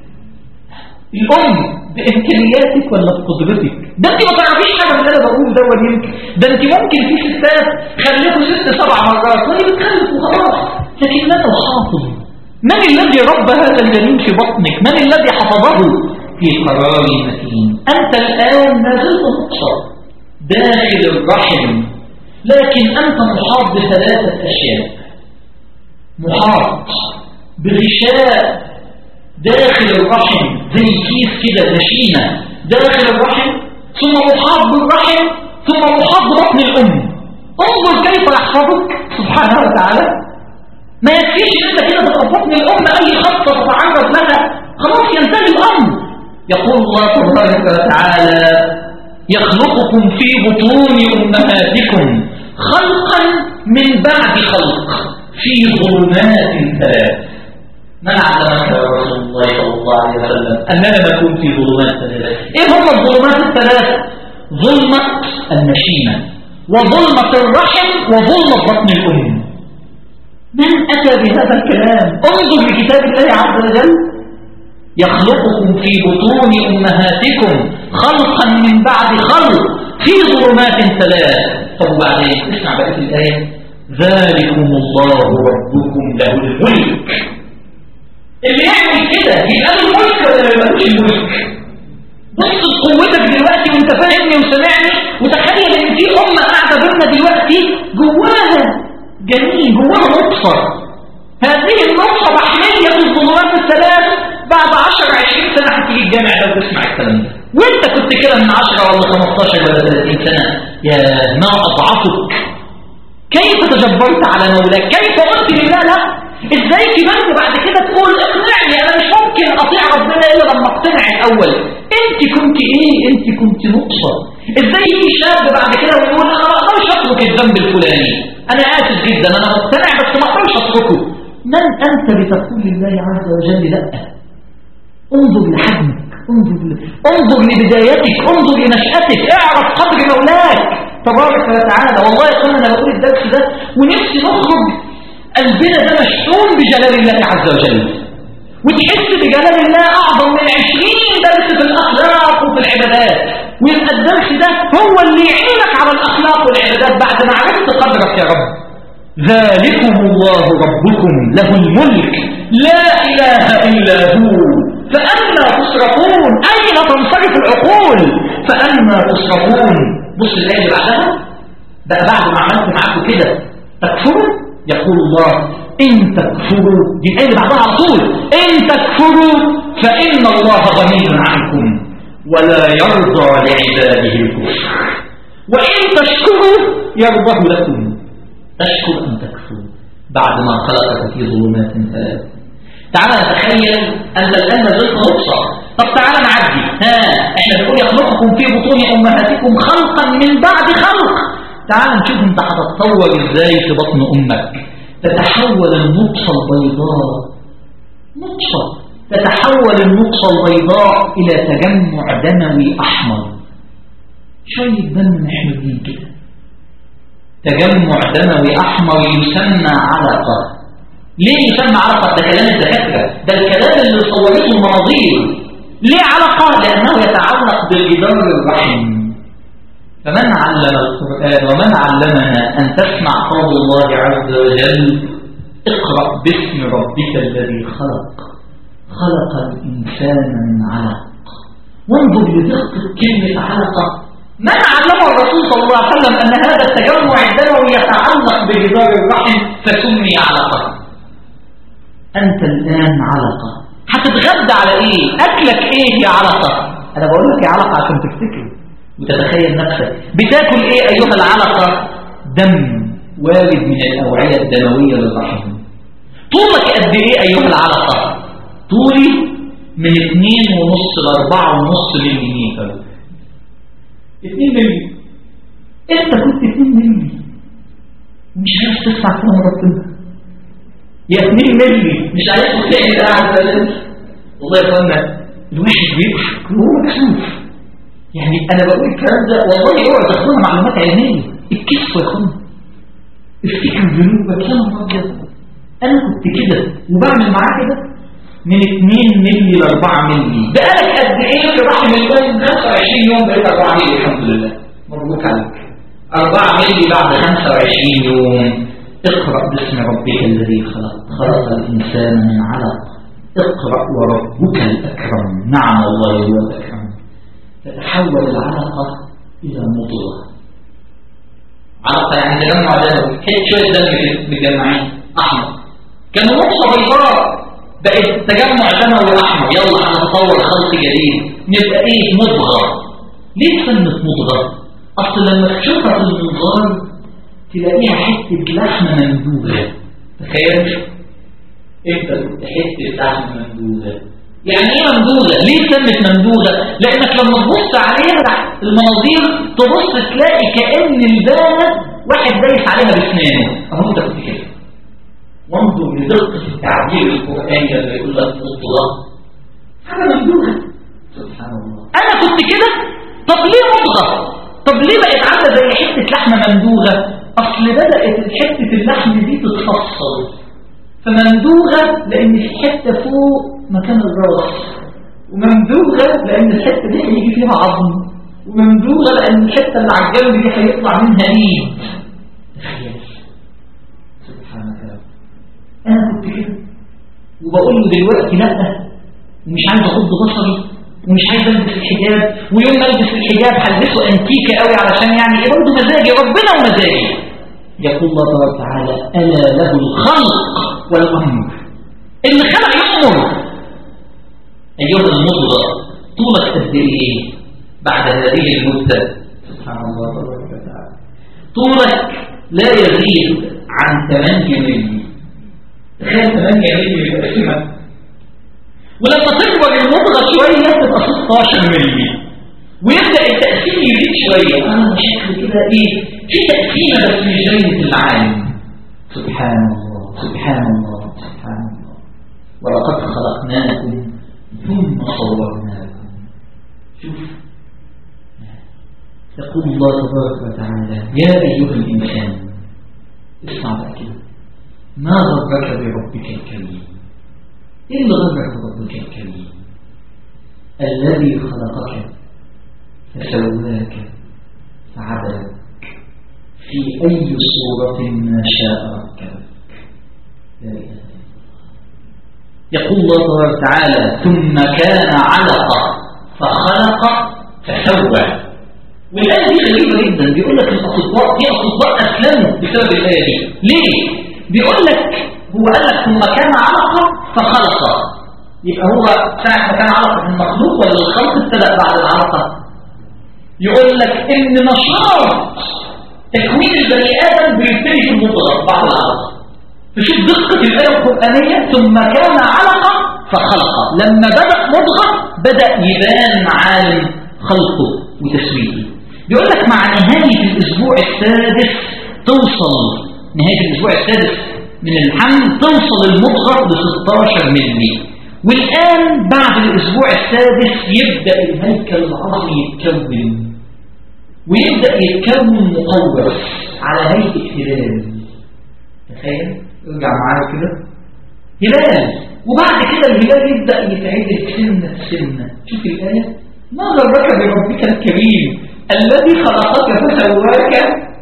الأم بإمكانياتك ولا بقدرتك ده انت ما تعرفيش حاجة من اللي انا بقوله دوت يمكن ده انت ممكن في ستات خلفوا ست سبع مرات وهي بتخلف وخلاص لكن من الحافظ من الذي رب هذا الجنين في بطنك من الذي حفظه في قرار متين أنت الآن ما زلت نطفة داخل الرحم لكن أنت محاط بثلاثة أشياء محاط بغشاء داخل الرحم زي كيس كده نشيمة داخل الرحم ثم محاط بالرحم ثم محاط ببطن الأم انظر كيف يحفظك سبحانه وتعالى ما يكفيش ان انت كده تبقى بطن الأم أي خطة تتعرض لها خلاص ينتهي الأمر يقول الله تبارك وتعالى يخلقكم في بطون أمهاتكم خلقا من بعد خلق في ظلمات ثلاث من علمك يا رسول الله صلى الله عليه وسلم أننا نكون في ظلمات ثلاث إيه هم الظلمات الثلاث ظلمة النشيمة وظلمة الرحم وظلمة بطن الأم من أتى بهذا الكلام انظر لكتاب الله عز وجل يخلقكم في بطون أمهاتكم خلقا من بعد خلق في ظلمات ثلاث طب وبعدين اسمع بقى الآية ذلكم الله ربكم له الملك اللي يعمل كده يبقى له الملك ولا ما يبقاش الملك بص قوتك دلوقتي وانت فاهمني وسامعني وتخيل ان في امه قاعده بينا دلوقتي جواها جنين جواها نطفه هذه النطفه محميه في الظلمات الثلاث بعد 10 20 سنه هتيجي الجامع ده وتسمع الكلام ده وانت كنت كده من 10 ولا 15 ولا 30 سنه يا ما اضعفك كيف تجبرت على مولاك كيف قلت لله لا ازاي كبرت بعد كده تقول اقنعني انا مش ممكن اطيع ربنا الا لما اقتنع الاول انت كنت ايه انت كنت نطفه ازاي يجي شاب بعد كده ويقول انا ما اقدرش اترك الذنب الفلاني انا اسف جدا انا مقتنع بس ما اقدرش اتركه من انت لتقول لله عز وجل لا انظر لحجمك انظر ل... انظر لبدايتك انظر لنشأتك اعرف قدر مولاك تبارك وتعالى والله يا اخوانا انا بقول الدرس ده ونفسي نخرج قلبنا ده مشحون بجلال الله عز وجل وتحس بجلال الله اعظم من 20 درس في الاخلاق وفي العبادات ويبقى الدرس ده هو اللي يعينك على الاخلاق والعبادات بعد ما عرفت قدرك يا رب ذلكم الله ربكم له الملك لا اله الا هو فأنا تصرفون أين تنصرف العقول فأنا تصرفون بص الآية اللي بعدها بقى بعد ما عملت معاكم كده تكفروا يقول الله إن تكفروا دي الآية اللي بعدها على طول إن تكفروا فإن الله غني عنكم ولا يرضى لعباده الكفر وإن تشكروا يرضه لكم تشكر أن تكفروا بعد ما خلقك في ظلمات ثلاث تعالى نتخيل أنت الآن نزلت نقصة طب تعالى نعدي ها احنا بنقول يخلقكم في بطون أمهاتكم خلقا من بعد خلق تعالى نشوف انت هتتطور ازاي في بطن أمك تتحول النطفة البيضاء نطفة تتحول النطفة البيضاء إلى تجمع دموي أحمر شوية دم محمدين كده تجمع دموي أحمر يسمى علقة ليه يسمى علقة ده كلام الدكاترة ده الكلام اللي صورته المناظير ليه علقة لأنه يتعلق بالجدار الرحم فمن علم القرآن ومن علمنا أن تسمع قول الله عز وجل اقرأ باسم ربك الذي خلق خلق الإنسان من علق وانظر لدقة كلمة علقة من علم الرسول صلى الله عليه وسلم أن هذا التجمع الدموي يتعلق بجدار الرحم فسمي علقة أنت الآن علقة هتتغدى على إيه؟ أكلك إيه يا علقة؟ أنا بقول لك يا علقة عشان تفتكر وتتخيل نفسك بتاكل إيه أيها العلقة؟ دم وارد من الأوعية الدموية للرحم طولك قد إيه أيها العلقة؟ طولي من اتنين ونص لأربعة ونص مليمتر اتنين ملي انت كنت اتنين ملي مش عارف تسمع كلام ربنا يا 2 ملي مش عارف تعمل ده عز وجل والله يا اخوانا الواحد بيضحك وهو مكسوف يعني انا بقول الكلام ده والله اوعى تاخدوها معلومات علميه الكسف يا اخوانا افتكر ذنوبك يا نهار ابيض انا كنت كده وبعمل معاه كده من 2 ملي ل 4 ملي بقالك قد ايه في رحم الام 25 يوم بقيت 4 ملي الحمد لله مبروك عليك 4 ملي بعد 25 يوم اقرأ باسم ربك الذي خلق خلق الإنسان من علق اقرأ وربك الأكرم نعم الله هو الأكرم تتحول العلقة إلى مضغة علقة يعني تجمع دموي حته شويه دم كده متجمعين احمر كانوا نقطه بيضاء بقت تجمع دموي احمر يلا هنتطور خلق جديد نبقى ايه مضغه ليه سمت مضغه اصل لما تشوفها في المنظار تلاقيها حته لحمه مندوبه تخيل انت كنت حته لحمه مندوبه يعني ايه ممدودة؟ ليه سمت ممدودة؟ لانك لما تبص عليها تحت المناظير تبص تلاقي كأن البانة واحد دايس عليها باسنانه اهو انت كنت كده وانظر لدقة التعبير القرآني اللي يقول لك الله حاجة ممدودة سبحان الله انا كنت كده طب ليه مضغة؟ طب ليه بقت عاملة زي حتة لحمة ممدودة؟ اصل بدأت حتة اللحم دي تتفصل فممدوغة لأن في حتة فوق مكان الراس وممدوغة لأن الحتة دي هيجي فيها عظم وممدوغة لأن الحتة اللي على الجنب دي هيطلع منها ايد تخيل سبحانك يا رب أنا كنت كده وبقول له دلوقتي لأ ومش عايز أغض بصري ومش عايز البس الحجاب ويوم ما البس الحجاب هلبسه انتيكه قوي علشان يعني ايه برضه مزاجي ربنا ومزاجي يقول الله تبارك وتعالى الا له الخلق والامر اللي خلق يامر ايها المضغه طولك قد ايه بعد هذه المده سبحان الله تبارك وتعالى طولك لا يزيد عن 8 ملي تخيل 8 ملي يبقى سمك ولما تكبر المضغه شويه تبقى 16 ملي ويبدا التاثير يزيد شويه انا شكل كده ايه في تاثير بس مش زي العالم سبحان الله سبحان الله سبحان الله ولقد خلقناكم ثم صورناكم شوف يقول الله تبارك وتعالى يا ايها الانسان اسمع بقى كده ما غرك بربك الكريم ايه اللي غرك بربك الكريم الذي خلقك فسواك فعدلك في أي صورة ما شاء ركبك لا إله إلا الله يقول الله تبارك وتعالى ثم كان علقة فخلق فسوى والآية دي غريبة جدا بيقول لك الأطباء في أطباء أسلموا بسبب الآية دي ليه؟ بيقول لك هو قال لك ثم كان علقة فخلق يبقى هو ساعة ما كان علقة في المخلوق ولا الخلق ابتدأ بعد العلقة يقول لك ان نشاط تكوين البني ادم بيبتدي في المضغه بعد العلقه فشوف دقه الايه القرانيه ثم كان علقه فخلق لما بدا مضغه بدا يبان معالم خلقه وتسويته بيقول لك مع نهايه الاسبوع السادس توصل نهايه الاسبوع السادس من الحمل توصل المضغه ل 16 مللي والآن بعد الأسبوع السادس يبدأ الهيكل العظمي يتكون ويبدأ يتكون مقوس على هيئة هلال تخيل ارجع معايا كده هلال وبعد كده الهلال يبدأ يتعدل سنة سنة شوف الآية ما ضرك بربك الكريم الذي خلقك فسواك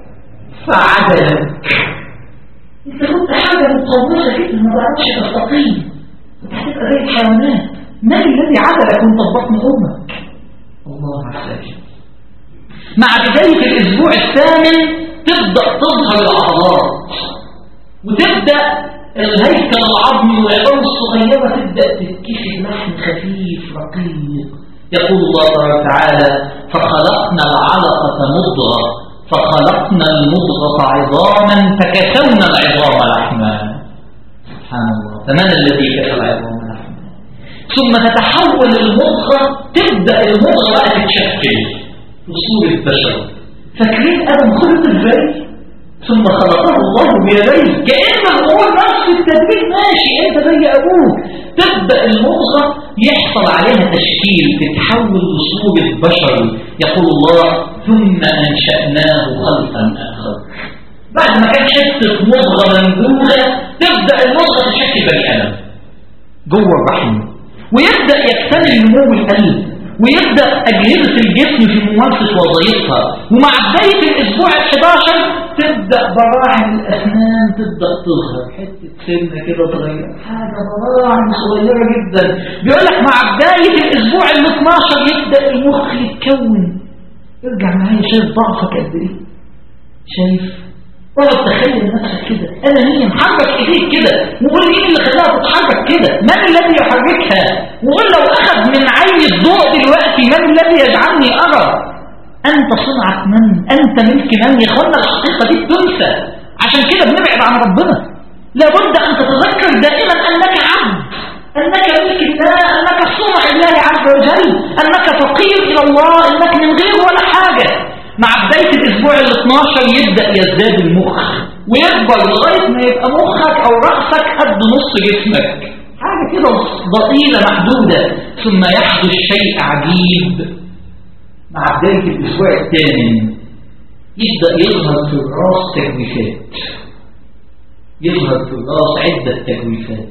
فعدلك انت كنت حاجة مقوسة كده ما بقتش تستقيم هتبقى زي الحيوانات من الذي عدلك وانت في بطن امك الله عز وجل مع بداية الاسبوع الثامن تبدأ تظهر العضلات وتبدأ الهيكل العظمي والعظام الصغيرة تبدأ تتكشف لحم خفيف رقيق يقول الله تبارك وتعالى فخلقنا العلقة مضغة فخلقنا المضغة عظاما فكسونا العظام لحما سبحان الله فمن الذي كسر العظام لحما ثم تتحول المضغة تبدأ المضغة بقى تتشكل في صورة بشر فاكرين آدم خلق ازاي؟ ثم خلقه الله بيديه كأن الأمور نفس التدريب ماشي انت زي أبوك تبدأ المضغة يحصل عليها تشكيل تتحول لصورة بشر يقول الله ثم أنشأناه خلقا آخر بعد ما كان حته مضغه منبوذه تبدا المضغه تشكل بني ادم جوه الرحم ويبدا يكتمل نمو القلب ويبدا اجهزه الجسم في ممارسه وظائفها ومع بدايه الاسبوع ال11 تبدا براعم الاسنان تبدا تظهر حته سنه كده صغيره حاجه براعم صغيره جدا بيقول لك مع بدايه الاسبوع ال12 يبدا المخ يتكون ارجع معايا شايف ضعفك قد ايه شايف اقعد تخيل نفسك كده انا مين محرك ايديك كده وقول لي ايه اللي خلاها تتحرك كده من الذي يحركها وقول لو اخذ من عيني الضوء دلوقتي من الذي يجعلني ارى انت صنعة من انت ملك من يا اخوانا الحقيقه دي بتنسى عشان كده بنبعد عن ربنا لابد ان تتذكر دائما انك عبد انك ملك الله انك صنع الله عز وجل انك فقير الى الله انك من غير ولا حاجه مع بداية الأسبوع ال 12 يبدأ يزداد المخ ويكبر لغاية ما يبقى مخك أو رأسك قد نص جسمك حاجة كده ضئيلة محدودة ثم يحدث شيء عجيب مع بداية الأسبوع الثامن يبدأ يظهر في الراس تجويفات يظهر في الراس عدة تجويفات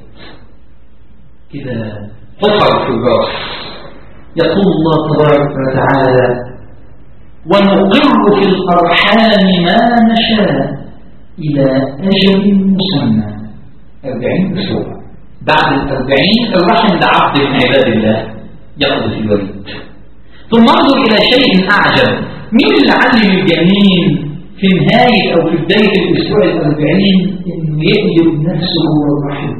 كده حفر في الراس يقول الله تبارك وتعالى ونقر في الأرحام ما نشاء إلى أجل مسمى أربعين أسبوع بعد الأربعين الرحم لعبد من عباد الله يقضي في الوليد ثم انظر إلى شيء أعجب مين اللي علم الجنين في نهاية أو في بداية الأسبوع الأربعين إنه يقلب نفسه هو الرحم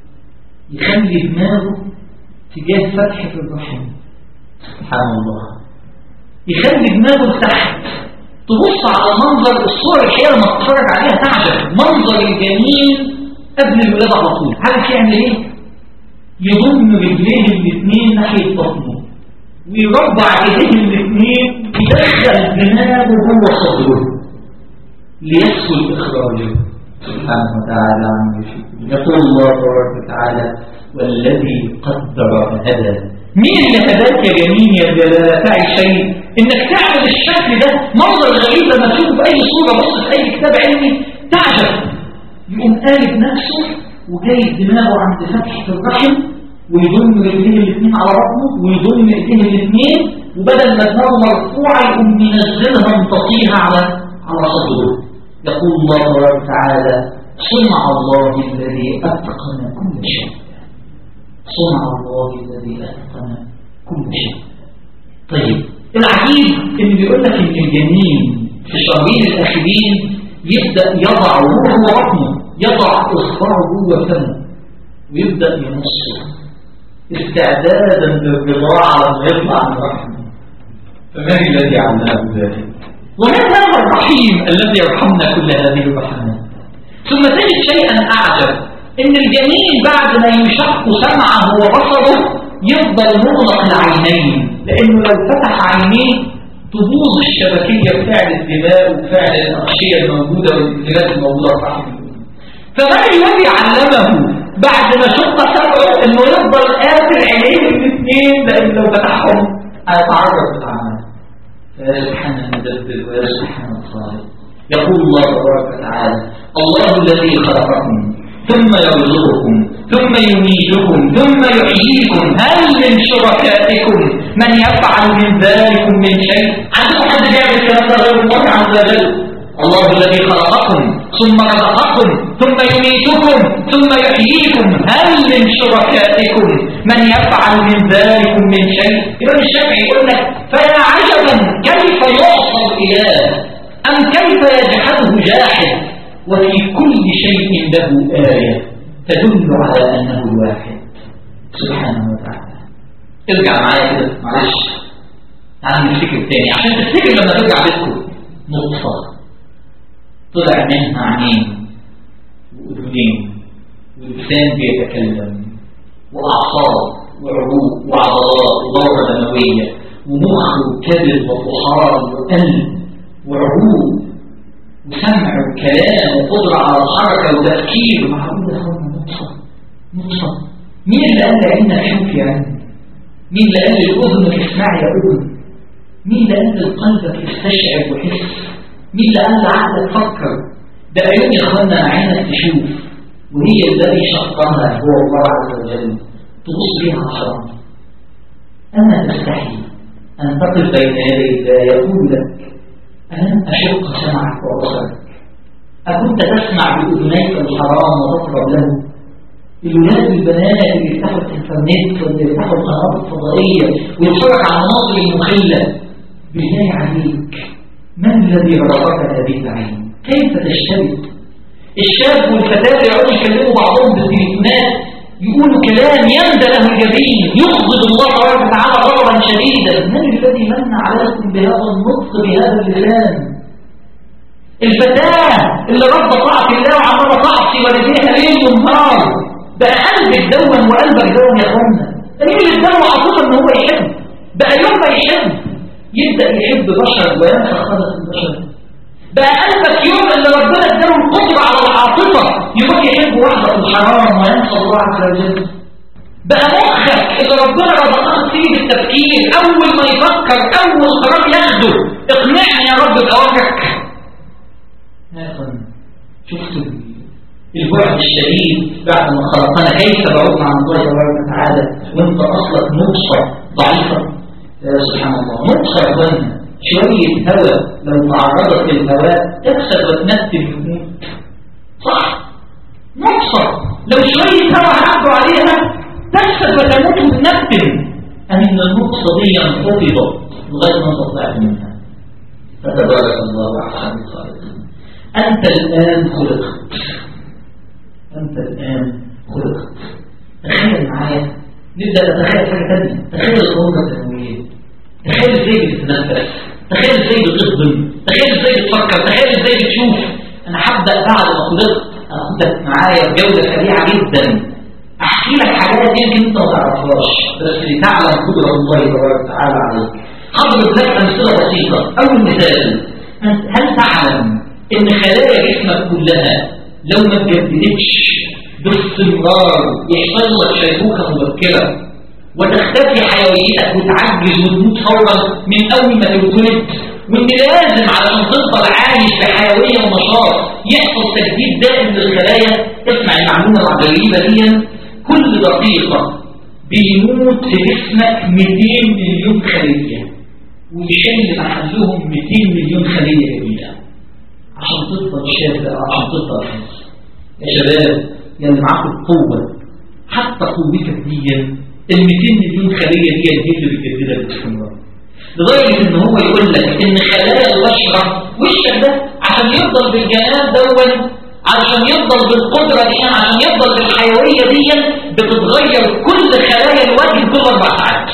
يخلي دماغه تجاه فتحة الرحم سبحان الله يخلي دماغه لتحت تبص على منظر الصورة الحقيقة لما تتفرج عليها تعجب منظر الجنين قبل الولادة على طول عارف يعمل ايه؟ يضم رجليه الاثنين ناحية بطنه ويربع ايديه الاثنين يدخل دماغه جوه صدره ليسهل اخراجه سبحانه وتعالى عن يشركون يقول الله تبارك وتعالى والذي قدر فهدى مين اللي هداك يا جميل يا بتاعي شيء انك تعمل الشكل ده منظر غريب لما تشوفه في اي صوره بص في اي كتاب علمي تعجب يقوم قالب نفسه وجايب دماغه عند فتحه الرحم ويضم رجليه الاثنين على بطنه ويضم ايديه الاثنين وبدل ما دماغه مرفوعه يقوم منزلها مطاطيها على على صدره يقول الله تبارك وتعالى صنع الله الذي اتقن كل شيء صنع الله الذي اتقن كل شيء طيب العجيب ان بيقول لك ان الجنين في الشهرين الاخيرين يبدا يضع روحه بطنه يضع اصبعه جوه فمه ويبدا ينصه استعدادا للرضاعه لما يطلع من رحمه فمن الذي علمه ذلك ومن هذا الرحيم الذي يرحمنا كل هذه الرحمات ثم تجد شيئا اعجب ان الجنين بعد ما يشق سمعه وبصره يفضل مغلق العينين لانه لو فتح عينيه تبوظ الشبكيه بفعل الدماء وفعل الاغشيه الموجوده والانفلات الموجوده في رحم فمن الذي علمه بعد ما شق سمعه انه يفضل قافل عينيه الاثنين لان لو فتحهم هيتعرض للعمل فيا سبحان المدبر ويا سبحان الخالق يقول الله تبارك وتعالى الله الذي خلقكم ثم يرزقكم ثم يميتكم ثم يحييكم هل من شركائكم من يفعل من ذلك من شيء عندكم حد بيعمل الكلام ده غير الله عز وجل الله الذي خلقكم ثم رزقكم ثم يميتكم ثم يحييكم هل من شركائكم من يفعل من ذلك من شيء ابن الشافعي يقول لك فيا عجبا كيف يعصى الاله ام كيف يجحده جاحد وفي كل شيء له آية تدل على أنه الواحد سبحانه وتعالى ارجع معايا كده معلش تعال نفتكر تاني عشان تفتكر لما ترجع بيتكم نطفة طلع منها عينين وأذنين ولسان بيتكلم وأعصاب وعروق وعضلات ودورة دموية ومخ وكبد وطحال وقلب وعروق وسمع وكلام وقدرة على الحركة وتفكير معقول يا اخوانا نطفة نطفة مين اللي قال لعينك شوف يا عين مين اللي قال لأذنك اسمع يا أذن مين اللي قال لقلبك استشعر وحس مين اللي قال لعقلك فكر ده عيون يا اخوانا عينك تشوف وهي الذي شقها هو الله عز وجل تبص بها حرام أما تستحي أن تقف بين يدي الله يقول لك ألم أشق سمعك وبصرك أكنت تسمع بأذنيك الحرام وتطرب له الولاد والبنات اللي يفتحوا الانترنت واللي يفتحوا القنوات الفضائية ويتفرج على المناظر المخلة بالله عليك من الذي رزقك هذه العين كيف تشترك الشاب والفتاة يقعدوا يكلموا بعضهم بالتليفونات يقولوا كلام يندى له الجبين يغضب الله تبارك وتعالى غضبا شديدا من الذي من عليكم بهذا النطق بهذا اللسان الفتاة اللي رب طاعة الله وعمالة تعصي والديها ليل ونهار بقى قلبك دون وقلبك دون يا اخوانا مين اللي اداله عاطفه ان هو يحب بقى يوم ما يحب يبدا يحب بشر وينسى خلق البشر بقى قلبك يوم اللي ربنا اداله القدره على العاطفه يروح يحب واحده في الحرام وينسى الله عز وجل بقى مخك اللي ربنا رزقك فيه بالتفكير اول ما يفكر اول قرار ياخده اقنعني يا رب باوامرك يا اخوانا شفتوا البعد الشديد بعد ما خلقنا كيف بعدنا عن الله تبارك وتعالى وانت اصلك نطفه ضعيفه يا سبحان الله نطفه يا اخوانا شويه هواء لو تعرضت للهواء تفسد وتنتن وتموت صح نطفه لو شويه هواء عدوا عليها تفسد وتموت وتنتن ان النطفه دي انفضت لغايه ما تطلعت منها فتبارك الله احسن الخالقين انت الان خلقت أنت الآن خلقت تخيل معايا نبدأ نتخيل حاجة ثانية تخيل الغرفة التنوية تخيل ازاي بتتنفس تخيل ازاي بتخدم تخيل ازاي بتفكر تخيل ازاي بتشوف أنا هبدأ بعد ما خلقت أخدك معايا بجولة سريعة جدا أحكي لك حاجات يمكن أنت ما تعرفهاش بس لتعلم قدرة الله تبارك وتعالى عليك هضرب لك أمثلة بسيطة أول مثال هل تعلم إن خلايا جسمك كلها لو ما تجددتش باستمرار يحصل لك شيخوخه مبكره وتختفي حيويتك وتعجز وتموت فورا من اول ما تتولد وان لازم علشان تفضل عايش بحيويه ونشاط يحصل تجديد دائم للخلايا اسمع المعلومه الغريبه دي كل دقيقه بيموت في جسمك 200 مليون خليه ويشيل محلهم 200 مليون خليه جديده عشان تفضل شاب عشان تفضل حس يا شباب يا اللي معاكم القوة حتى قوتك دي ال 200 مليون خلية دي دي اللي بتجددها باستمرار لدرجة ان هو يقول لك ان خلايا البشرة وشك ده عشان يفضل بالجمال دون عشان يفضل بالقدرة دي عشان يفضل بالحيوية دي بتتغير كل خلايا الوجه كل اربع ساعات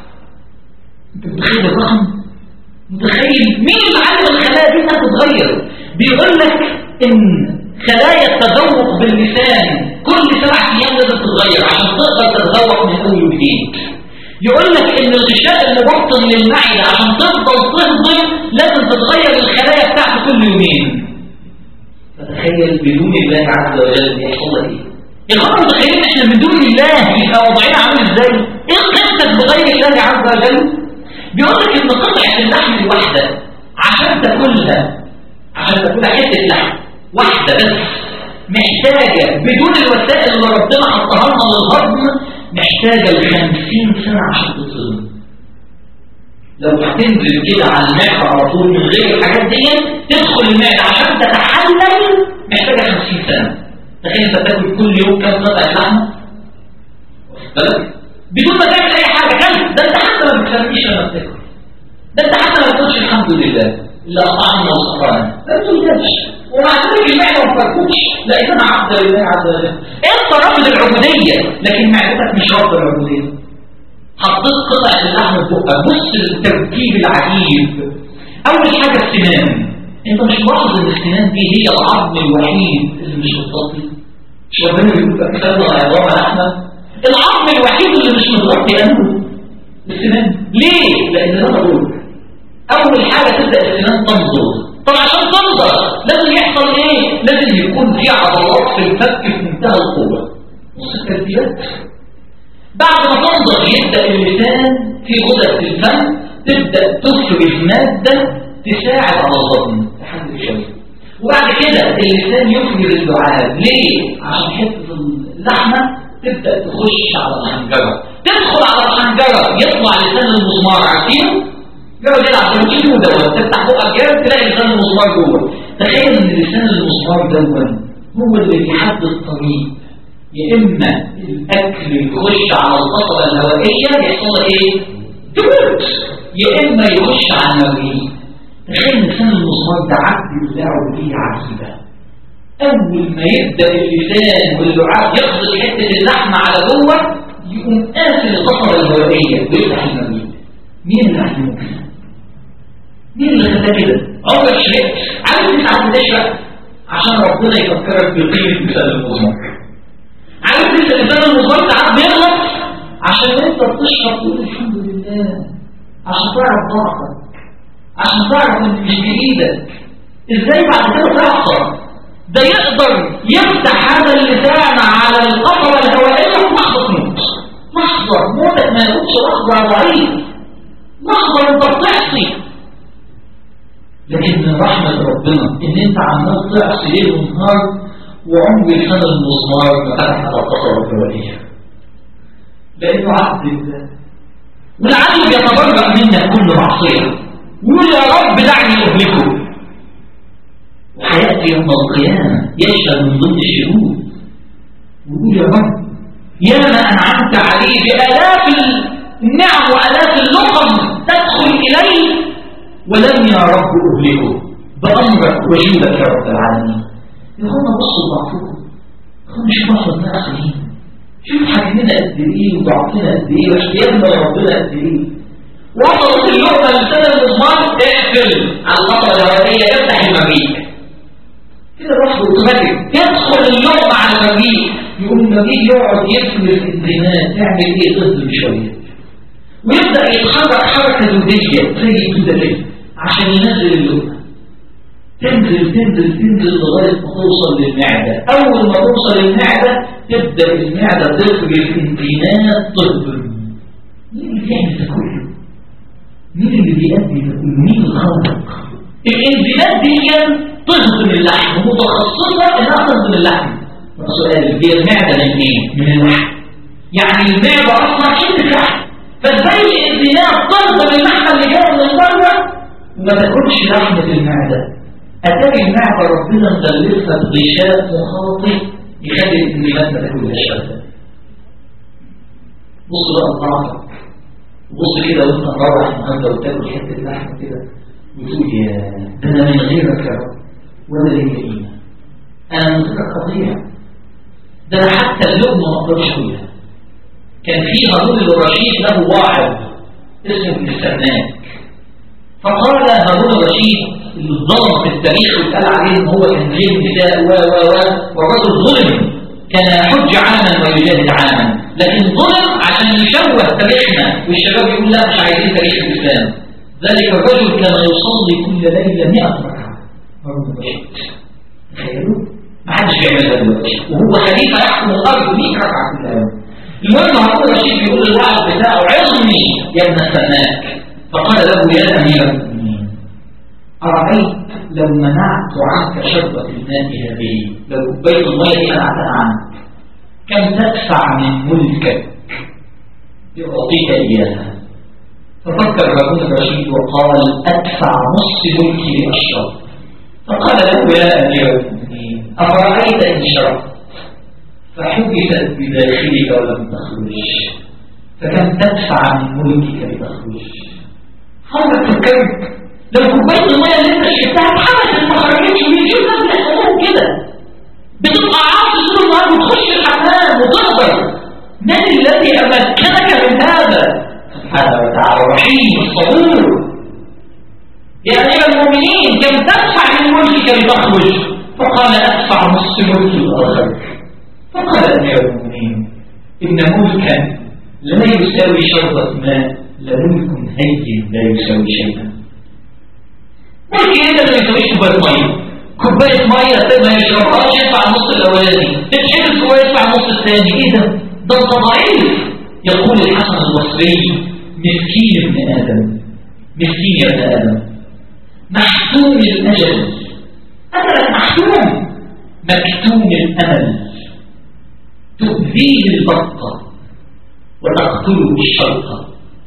انت متخيل الرقم؟ متخيل مين اللي علم الخلايا دي انها تتغير؟ بيقول لك ان خلايا التذوق باللسان كل سبع ايام لازم تتغير عشان تقدر تتذوق من اول وجديد يقول لك ان الغشاء المبطن للمعده عشان تفضل تهضم لازم تتغير الخلايا بتاعته كل يومين فتخيل بدون الله عز وجل بيحصل لك ايه يا اخوانا متخيلين احنا بدون الله يبقى وضعنا عامل ازاي ايه قصتك بغير الله عز وجل بيقول لك ان قطعه اللحم الواحده عشان تاكلها عشان تاكلها حته لحم واحدة بس محتاجة بدون الوسائل اللي ربنا حطها لنا للهضم محتاجة ل 50 سنة عشان تتصل لو هتنزل كده على المعدة على طول من غير الحاجات دي تدخل المعدة عشان تتحلل محتاجة 50 سنة تخيل انت تاكل كل يوم كام قطعة لحمة بالك بدون ما تعمل اي حاجة كلب ده انت حتى ما بتسميش لما بتاكل ده انت حتى ما بتقولش الحمد لله اللي أطعمنا وسقانا ما بتقولش ومع ذلك المعدة ما فرقوش لأن أنا عبد لله عز وجل أنت رافض العبودية لكن معدتك مش رافض العبودية حطيت قطع اللحم في بقك بص للتركيب العجيب أول حاجة السنان أنت مش ملاحظ إن السنان دي هي العظم الوحيد اللي مش متغطي مش ربنا بيقول لك كتبنا عظام لحمة العظم الوحيد اللي مش متغطي أنه السنان ليه؟ لأن أنا بقول أول حاجة تبدأ السنان تنظر طب عشان تنظر لازم يحصل ايه لازم يكون في عضلات في الفك في منتهى القوة نص الترتيبات بعد ما تنظر يبدأ اللسان في غدد في الفم تبدأ تفرز مادة تساعد على الهضم لحد شوية وبعد كده اللسان يفرز اللعاب ليه؟ عشان حتة اللحمة تبدأ تخش على الحنجرة تدخل على الحنجرة يطلع لسان المسمار عارفينه جرب يلعب تمشيه دوت تفتح بقك جامد تلاقي لسان المسمار جوه تخيل ان لسان المسمار دوت هو اللي بيحدد الطريق يا اما الاكل يخش على القصبه الهوائيه يحصل ايه؟ تموت يا اما يخش على المريء تخيل لسان المسمار ده عبد الله فيه عجيبة أول ما يبدأ اللسان واللعاب يقصد حتة اللحم على جوه يقوم قافل القصر الهوائية ويفتح المبيت مين اللي عجبه كده؟ مين اللي خلاه كده؟ عمرك شربت عارف انت عم تشرب عشان ربنا يفكرك بقيمة لسان المسمار عارف انت لسان المسمار ساعات بيغلط عشان انت بتشرب تقول الحمد لله عشان تعرف ضعفك عشان تعرف ان مش بايدك ازاي بعد كده تحصل ده يقدر يفتح هذا اللسان على القطرة الهوائية في لحظة موت لحظة موتك ما يكونش لحظة ضعيف لحظة انت بتعصي لكن من رحمة ربنا ان انت عمال تعصي ليل ونهار وعمر لسان المسمار ما فتح على القطرة الهوائية لانه عبد الله والعبد يتبرأ منك كل معصية ويقول يا رب دعني أهلكه وحياتي يوم القيامة يشهد من ضمن الشهود ويقول يا رب يا ما أنعمت عليه بآلاف النعم وآلاف اللقم تدخل إليه ولم يا رب أهلكه بأمرك وجودك يا رب العالمين يقولنا بصوا ضعفكم يقولنا شوف احنا ناقصين شوف حجمنا قد ايه وضعفنا قد ايه واحتياجنا لربنا قد ايه وصلت اللقمة لسنة المضمار اقفل على القطرة الهوائية افتح المبيت كده الرفض اوتوماتيك تدخل اللقمة على المبيت يقوم المبيت يقعد يفهم الانتماء تعمل ايه ضد شوية ويبدأ يتحرك حركة زوجية زي كده كده عشان ينزل اللقمة تنزل تنزل تنزل لغاية ما توصل للمعدة أول ما توصل للمعدة تبدأ المعدة تفرز انتماء طفل مين اللي بيعمل ده كله؟ مين اللي بيأدي ده كله؟ مين الخالق؟ الانزيمات دي تهضم اللحم متخصصة انها تهضم اللحم السؤال هي المعدة من ايه؟ من اللحم يعني المعدة اصلا حتة لحم فازاي الانزيمات تهضم اللحمة اللي جاية من بره وما تاكلش لحمة المعدة اتاري المعدة ربنا مغلفها بغشاء مخاطي يخلي الانزيمات ما تاكلهاش ابدا بص بقى لضعفك بص كده وانت مروح النهارده وتاكل حته لحمه كده وتقول يا ده انا من غيرك يا رب ولا لي قيمه انا من غيرك قضيه ده انا حتى اللقمه ما اقدرش اكلها كان في هارون الرشيد له واعظ اسمه ابن السماك فقال هارون الرشيد اللي اتظلم في التاريخ واتقال عليه ان هو كان غير نساء و و و والرجل ظلم كان يحج عاما ويجاهد عاما لكن ظلم عشان يشوه تاريخنا والشباب يقول لا مش عايزين تاريخ الاسلام ذلك الرجل كان يصلي كل ليله 100 ركعه هارون الرشيد تخيلوا ما حدش بيعملها دلوقتي وهو خليفه يحكم الارض 100 ركعه كل يوم المهم هارون الرشيد بيقول للواحد بتاعه عظني يا ابن السماك فقال له يا امير المؤمنين أرأيت لو منعت عنك شربة الماء هذه لو كوباية الماء دي منعتها عنك كم تدفع من ملكك لأعطيك إياها ففكر هارون الرشيد وقال أدفع نص ملكي لأشرب فقال له يا أمير المؤمنين أفرأيت إن شربت فحبست بداخلك ولم تخرج فكم تدفع من ملكك لتخرج حضرتك فكرت لو كوبايه الميه اللي انت شربتها اتحبست ما خرجتش ويشوف ناس بيحصلهم كده بتبقى عاطل طول النهار وتخش الحمام وتقدر من الذي امكنك من هذا سبحانه وتعالى الرحيم الصبور يا امير المؤمنين كم تدفع من ملكك لتخرج فقال ادفع نص ملك الاخر فقال امير المؤمنين ان ملكا لا يساوي شربة ماء لملك هين لا يساوي شيئا ممكن انت ما يسويش كوبايه ميه كوبايه ميه ما يشربهاش يدفع النص الاولاني تتحبس كوبايه يدفع النص الثاني ايه ده ده انت ضعيف يقول الحسن البصري مسكين ابن ادم مسكين يا ابن ادم محتوم الاجل اجلك محتوم مكتوم الامل تؤذيه البطه وتقتله الشرطه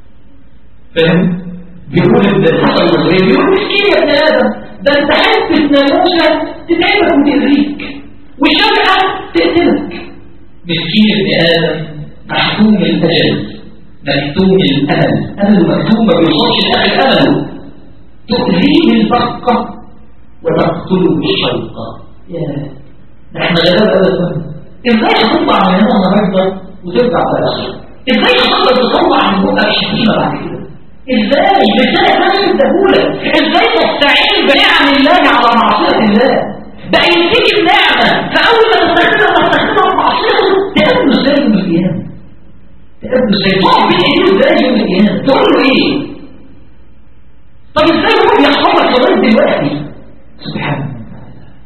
فاهم بيقول ابن الحسن البصري بيقول مسكين يا ابن ادم ده انت حته ناموسه تتعبك وتاذيك والشجره تقتلك مسكين ابن ادم محكوم الاجل مكتوم الامل امله مكتوم ما بيوصلش لاخر امله تؤذيه البقة وتقتله الشيطة يا ده احنا غلابة أبدا ازاي هتطلع من هنا النهارده وترجع في الآخرة ازاي هتقدر تطلع من بقك شتيمة بعد كده ازاي لسانك نفسه الدهولة ازاي تستعين بنعم الله على معصية الله ده يديك النعمة فأول ما تستخدمها تستخدمها في معصيته تقابله ازاي يوم القيامة تقابله ازاي تقف بين ايديه ازاي يوم القيامة تقول له ايه طب ازاي هو بيحصل لك لغاية دلوقتي سبحان الله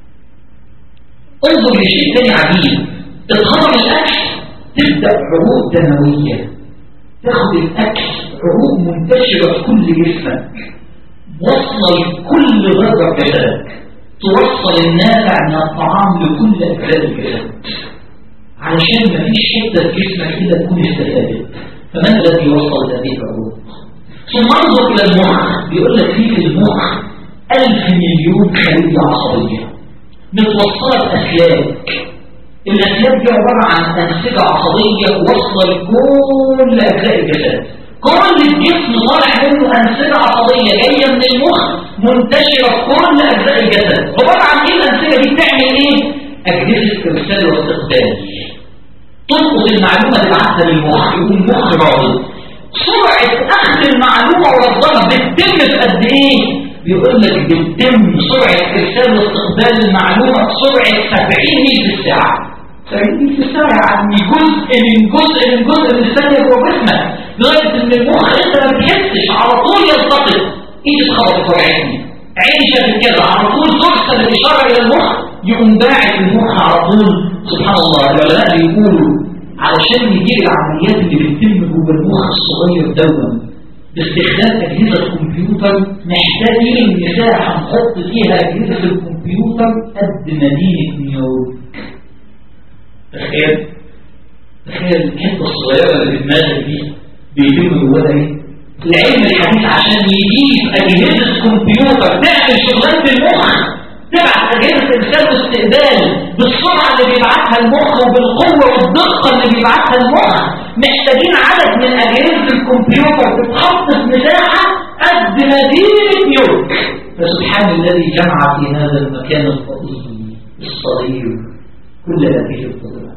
انظر لشيء تاني عجيب اتخرج الاكل تبدا عروق دمويه تاخد الاكل عروق منتشره في كل جسمك وصل كل ذره في جسدك توصل النافع من الطعام لكل اجزاء الجسد علشان ما فيش حته في جسمك كده تكون استفادت فمن الذي وصل هذه العروق ثم انظر الى المخ بيقول لك فيه في المخ ألف مليون خلية عصبية متوصلة بأسلاك الأسلاك دي عبارة عن أنسجة عصبية واصلة لكل أجزاء الجسد كل الجسم طالع منه أنسجة عصبية جاية من المخ منتشرة في كل أجزاء الجسد عبارة عن إيه الأنسجة دي بتعمل إيه؟ أجهزة إرسال واستقبال تلقط المعلومة تبعتها للمخ يقوم المخ راضي سرعة أخذ المعلومة ورصدها بتتم في قد إيه؟ بيقول لك بتتم سرعة إرسال واستقبال المعلومة بسرعة 70 ميل في الساعة 70 ميل في الساعة يعني جزء من جزء من جزء من الثانية جوه جسمك لغاية إن المخ أنت ما بتحسش على طول يلتقط إيدي اتخبطت وجعتني عيني شافت كده على طول ترسل الإشارة إلى المخ يقوم باعت المخ على طول سبحان الله العلماء بيقولوا علشان يجيب العمليات اللي بتتم جوه المخ الصغير دوما باستخدام أجهزة الكمبيوتر محتاجين مساحة نحط فيها أجهزة الكمبيوتر قد مدينة نيويورك تخيل تخيل الحتة الصغيرة اللي في دماغك دي بيتم جواها ايه؟ العلم الحديث عشان يجيب أجهزة كمبيوتر تعمل شغلانة المخ تبعت أجهزة إرسال واستقبال بالسرعة اللي بيبعتها المخ وبالقوة والدقة اللي بيبعتها المخ محتاجين عدد من أجهزة الكمبيوتر تتحط في مساحة قد مدينة نيويورك فسبحان الذي جمع في هذا المكان الفضيل الصغير كل هذه القدرة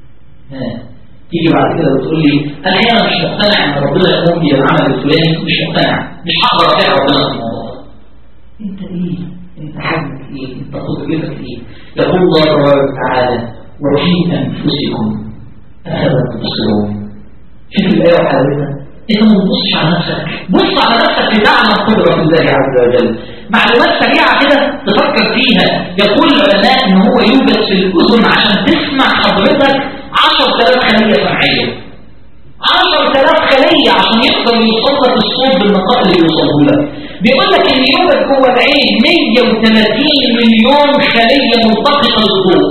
تيجي بعد كده وتقول لي انا هنا مش مقتنع ان ربنا يقوم بالعمل الفلاني مش مقتنع مش هقدر اطيع ربنا في الموضوع ده انت ايه انت حجمك ايه انت قدرتك ايه يقول الله تبارك وتعالى وفي انفسكم افلا تبصرون شوف الايه وحلاوتها انت ما تبصش على نفسك بص على نفسك لتعلم قدره الله عز وجل معلومات سريعه كده تفكر فيها يقول العلماء ان هو يوجد في الاذن عشان تسمع حضرتك 10000 خليه سمعيه 10000 خليه عشان يقدر يوصل لك الصوت بالنقاء اللي يوصله لك بيقول لك ان يوجد جوه العين 130 مليون خليه ملتقطه للضوء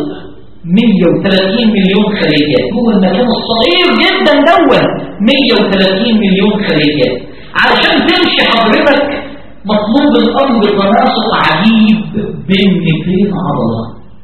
130 مليون خليه جوه المكان الصغير جدا دون 130 مليون خليه علشان تمشي حضرتك مطلوب الامر تناسق عجيب بين 200 عضله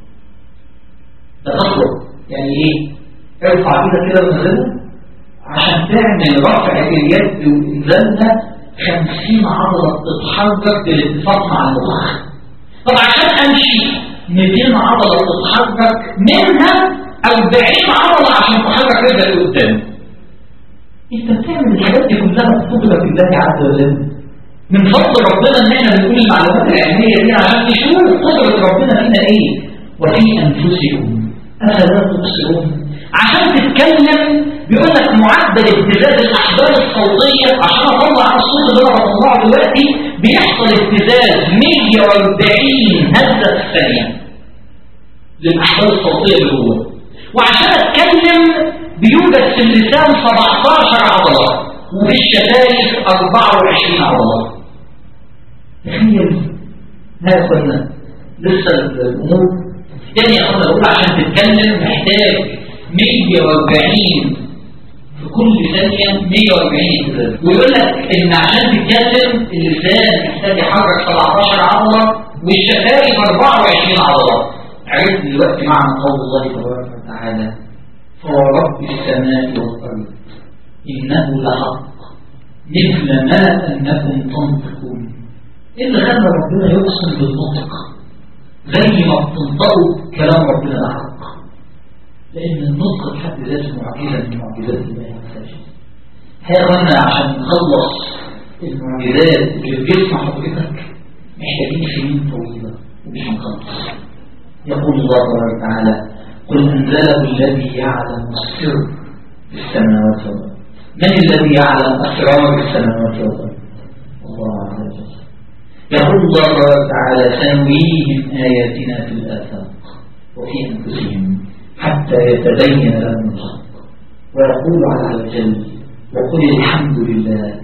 ده خطوه يعني ايه ارفع كده كده ونزلها عشان تعمل رفع اليد وانزالها 50 عضله بتتحرك بالاتفاق مع المخ طب عشان امشي 200 عضله بتتحرك منها 40 عضله عشان تحرك رجلك لقدام انت بتعمل الحاجات دي كلها بقدره الله عز وجل من فضل ربنا ان احنا بنقول المعلومات العلميه دي عشان نشوف قدره ربنا فينا ايه وفي انفسكم افلا تبصرون عشان تتكلم بيقول لك معدل اهتزاز الاحبال الصوتيه عشان اطلع الصوت اللي انا بطلعه دلوقتي بيحصل اهتزاز 140 هزه في الثانيه للاحبال الصوتيه اللي جوه وعشان اتكلم بيوجد في اللسان 17 عضله وفي الشفايف 24 عضله تخيل ها يا اخوانا لسه الامور يعني يا اخوانا بقول عشان تتكلم محتاج 140 في كل ثانية 140 اهتزاز ويقول لك ان عشان تتكلم اللسان محتاج يحرك 17 عضلة والشفايف 24 عضلة عرفت دلوقتي معنى قول الله تبارك وتعالى فورب السماء والارض انه لحق مثل ما انكم تنطقون إيه اللي خلى ربنا يقسم بالنطق زي ما بتنطقوا كلام ربنا الحق لأن النطق بحد ذاته معجزة من معجزات الله عز وجل هذا عشان نخلص المعجزات اللي في جسم حضرتك محتاجين سنين طويلة ومش هنخلص يقول الله تبارك وتعالى قل أنزله الذي يعلم السر في السماوات والأرض من الذي يعلم أسرار السماوات والأرض الله عز وجل يقول الله تبارك وتعالى سنريهم آياتنا في الآفاق وفي أنفسهم حتى يتبين لهم الحق ويقول عز وجل وقل الحمد لله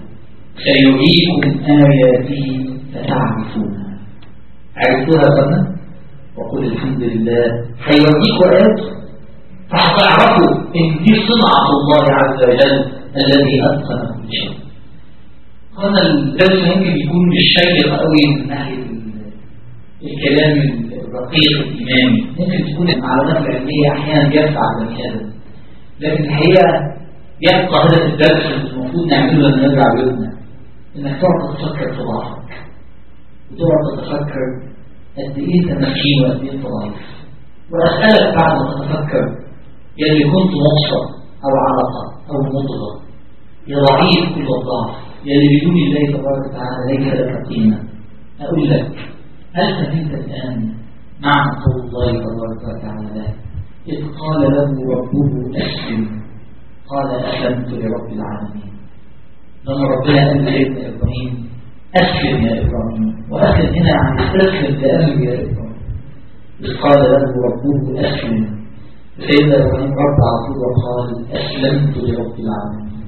سيريكم آياته فتعرفونها عرفتوها قبل وقل الحمد لله هيوريكوا آياته فهتعرفوا إن دي صنعة الله عز وجل الذي أتقن كل شيء هنا الدرس ممكن يكون مش شيق قوي من ناحية الكلام الرقيق الإيماني ممكن تكون المعلومات العلمية أحيانا بيدفع البني آدم لكن الحقيقة يبقى هذا الدرس المفروض نعمله لما نرجع بيوتنا إنك تقعد تفكر في ضعفك وتقعد تتفكر قد إيه أنت مسكين وقد إيه أنت ضعيف وأسألك بعد ما تتفكر يلي كنت مبصر أو علقة أو مضغة يا ضعيف كل الضعف يلي بدون الله تبارك وتعالى ليس لك قيمة أقول لك هل فهمت الآن معنى قول الله تبارك وتعالى إذ قال له ربه أسلم قال أسلمت لرب العالمين لما ربنا قال لابن إبراهيم أسلم يا إبراهيم وأسلم هنا عن استسلم لأمر يا إبراهيم إذ قال له ربه أسلم سيدنا إبراهيم رب عطول وقال أسلمت لرب العالمين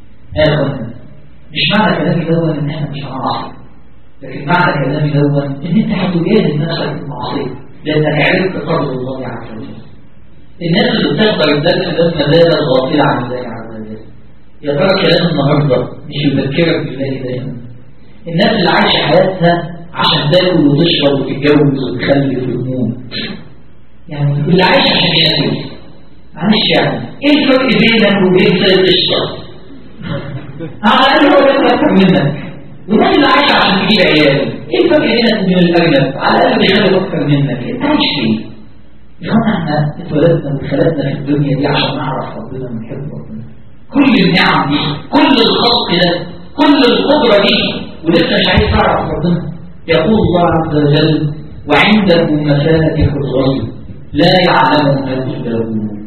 آخر مش معنى كلامي دون إن إحنا مش هنعصي لكن معنى كلامي دون إن أنت هتجاهد نفسك بالمعصية لأنك عرفت قدر الله عز وجل الناس اللي بتحضر الدرس ده مدارس غافلة عن الله عز وجل يا ترى كلام النهارده مش يذكرك بالله دايما الناس اللي عايشه حياتها عشان تاكل وتشرب وتتجوز وتخلف وتموت يعني اللي عايش عشان ياكل معلش يعني ايه الفرق بينك وبين سيد الشر على الاقل هو بياكل اكتر منك والناس اللي عايشه عشان تجيب عيال ايه الفرق بينك وبين الارنب على الاقل بيخلف اكتر منك انت عايش ليه؟ يا احنا اتولدنا واتخلقنا في الدنيا دي عشان نعرف ربنا ونحب ربنا كل النعم دي كل الخلق ده كل القدرة دي ولسه مش عايز تعرف ربنا يقول الله عز وجل وعنده مفاتح الغيب لا يعلمها إلا هو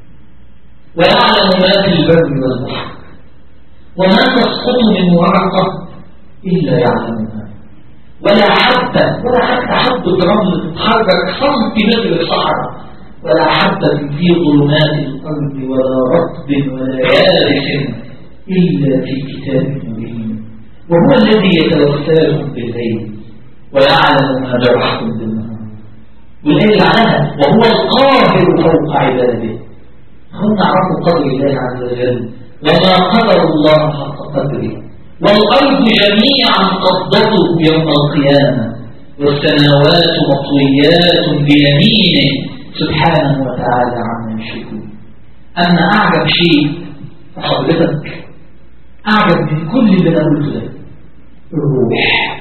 ويعلم ما في البر والبحر وما تسقط من ورقة إلا يعلمها ولا حتى ولا حتى حبة رمل تتحرك سنتيمتر الصحراء ولا حبة في ظلمات الأرض ولا رطب ولا يابس إلا في كتاب مبين وهو الذي يتوفاكم بالليل ويعلم ما جرحتم بالنهار والليل معناها وهو القاهر فوق عباده هم نعرفوا قدر الله عز وجل وما قدر الله حق قدره والأرض جميعا قبضته يوم القيامة والسماوات مطويات بيمينه سبحانه وتعالى عما يشركون أما أعجب شيء فحضرتك أعجب من كل اللي أنا قلته ده الروح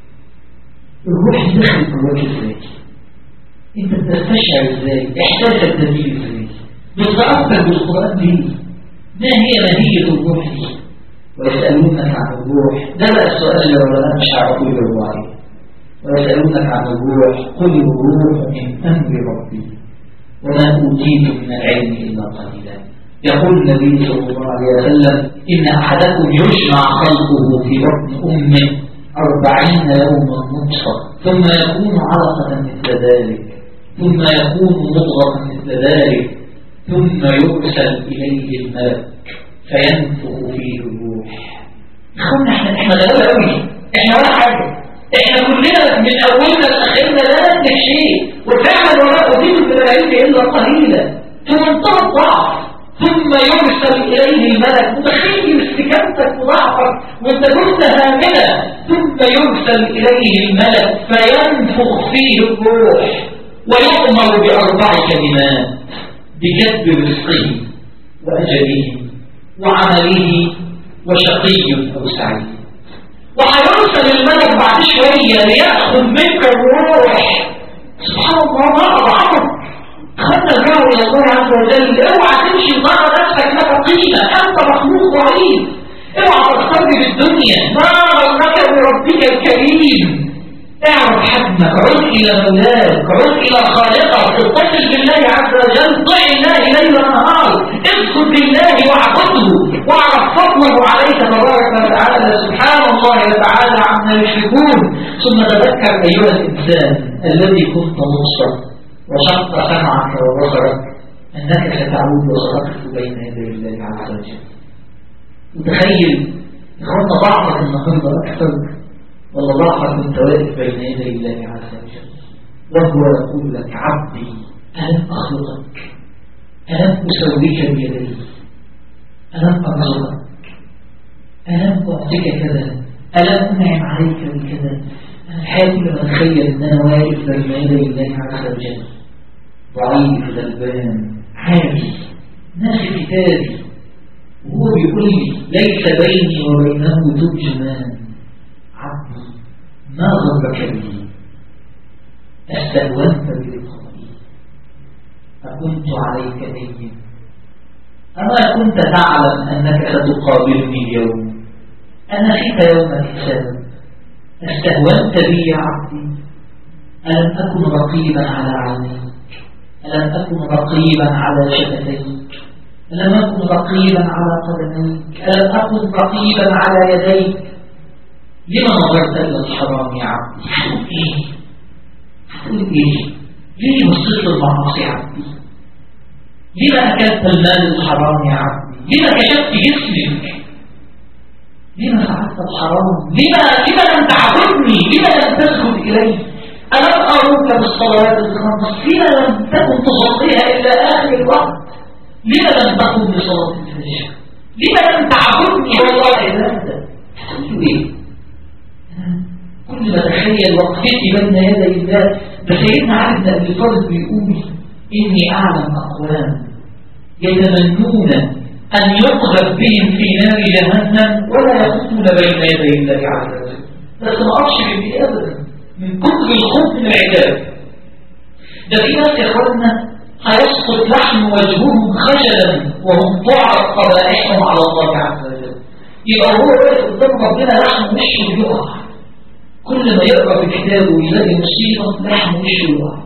الروح دخل جواك ازاي انت بتستشعر ازاي احساسك ده بيه ازاي بتتأثر بالقرآن ليه ما هي ماهية الروح دي ويسألونك عن الروح ده بقى السؤال اللي العلماء مش هيعرفوا يجاوبوا عليه ويسألونك عن الروح قل الروح من أمر ربي وما أوتيت من العلم إلا قليلا يقول النبي صلى الله عليه وسلم إن أحدكم يجمع خلقه في بطن أمه أربعين يوما نطفة ثم يكون علقة مثل ذلك ثم يكون مضغة مثل ذلك ثم يرسل إليه الملك فينفخ فيه الروح اخوانا احنا احنا غلابة قوي احنا ولا حاجة احنا كلنا من اولنا لاخرنا لا نملك شيء وفعلا ولا اوتيت من العلم الا قليلا في منتهى الضعف ثم يرسل اليه الملك متخيل استكانتك وضعفك وانت كنت هامنا ثم يرسل اليه الملك فينفخ فيه الروح ويؤمر باربع كلمات بجذب رزقه واجله وعمله وشقي أو سعيد وهيرسل الملك بعد شوية ليأخذ منك الروح سبحان الله ما أضعفك خدنا الجو إلى الله عز وجل اوعى تمشي مع نفسك لك قيمة أنت مخلوق ضعيف اوعى تختار بالدنيا ما غرك بربك الكريم اعرف حجمك عد إلى مولاك عد إلى خالقك اتصل بالله عز وجل ضع الله ليل ونهار اذكر بالله واعبده واعرف فضله عليك تبارك وتعالى سبحان الله وتعالى عما يشركون ثم تذكر أيها الإنسان الذي كنت مبصر وشق سمعك وبصرك أنك ستعود وستقف بين يدي الله عز وجل متخيل إخوانا ضعفك النهارده أكثر ولا ضعفك كنت واقف بين يدي الله عز وجل وهو يقول لك عبدي ألم أخلقك ألم أسويك بيدي ألم أرزقك ألم أعطيك كذا ألم أنعم عليك بكذا أنا حاول لما أتخيل إن أنا واقف بين يدي الله عز وجل ضعيف غلبان عادي ناسي كتابي وهو بيقول لي ليس بيني وبينه ترجمان عبدي ما ضرك بي استهونت بلقائي أكنت عليك نيم أما كنت تعلم أنك ستقابلني اليوم أنا فيك يوم الحساب استهونت بي يا عبدي ألم أكن رقيبا على عينيك ألم أكن رقيبا على شفتيك ألم أكن رقيبا على قدميك ألم أكن رقيبا على يديك لما نظرت إلى الحرام يا عبدي تقول إيه تقول إيه ليه وصلت للمعاصي يا عبدي لما أكلت المال الحرام يا عبدي لما كشفت جسمك لما فعلت الحرام لما لما لم تعبدني لما لم تسجد إلي ألم أروك بالصلوات الخمس لما لم تكن تصليها إلا آخر الوقت لما لم تقم بصلاة الفجر لما لم تعبدني والله عبادة تقول إيه كل ما تخيل وقفتي بين يدي الله ده سيدنا علي بن ابي طالب بيقول اني اعلم اقوام يتمنون ان يقذف بهم في نار جهنم ولا يقومون بين يدي الله عز وجل بس ما اعرفش به ابدا من كتر الخوف من العذاب ده في ناس يا اخوانا هيسقط لحم وجههم خجلا وهم تعرض قبائحهم على الله عز وجل يبقى هو واقف قدام ربنا لحم وشه يقع كل ما يقرأ في كتابه ويلاقي مصيبة لحم وشه يقع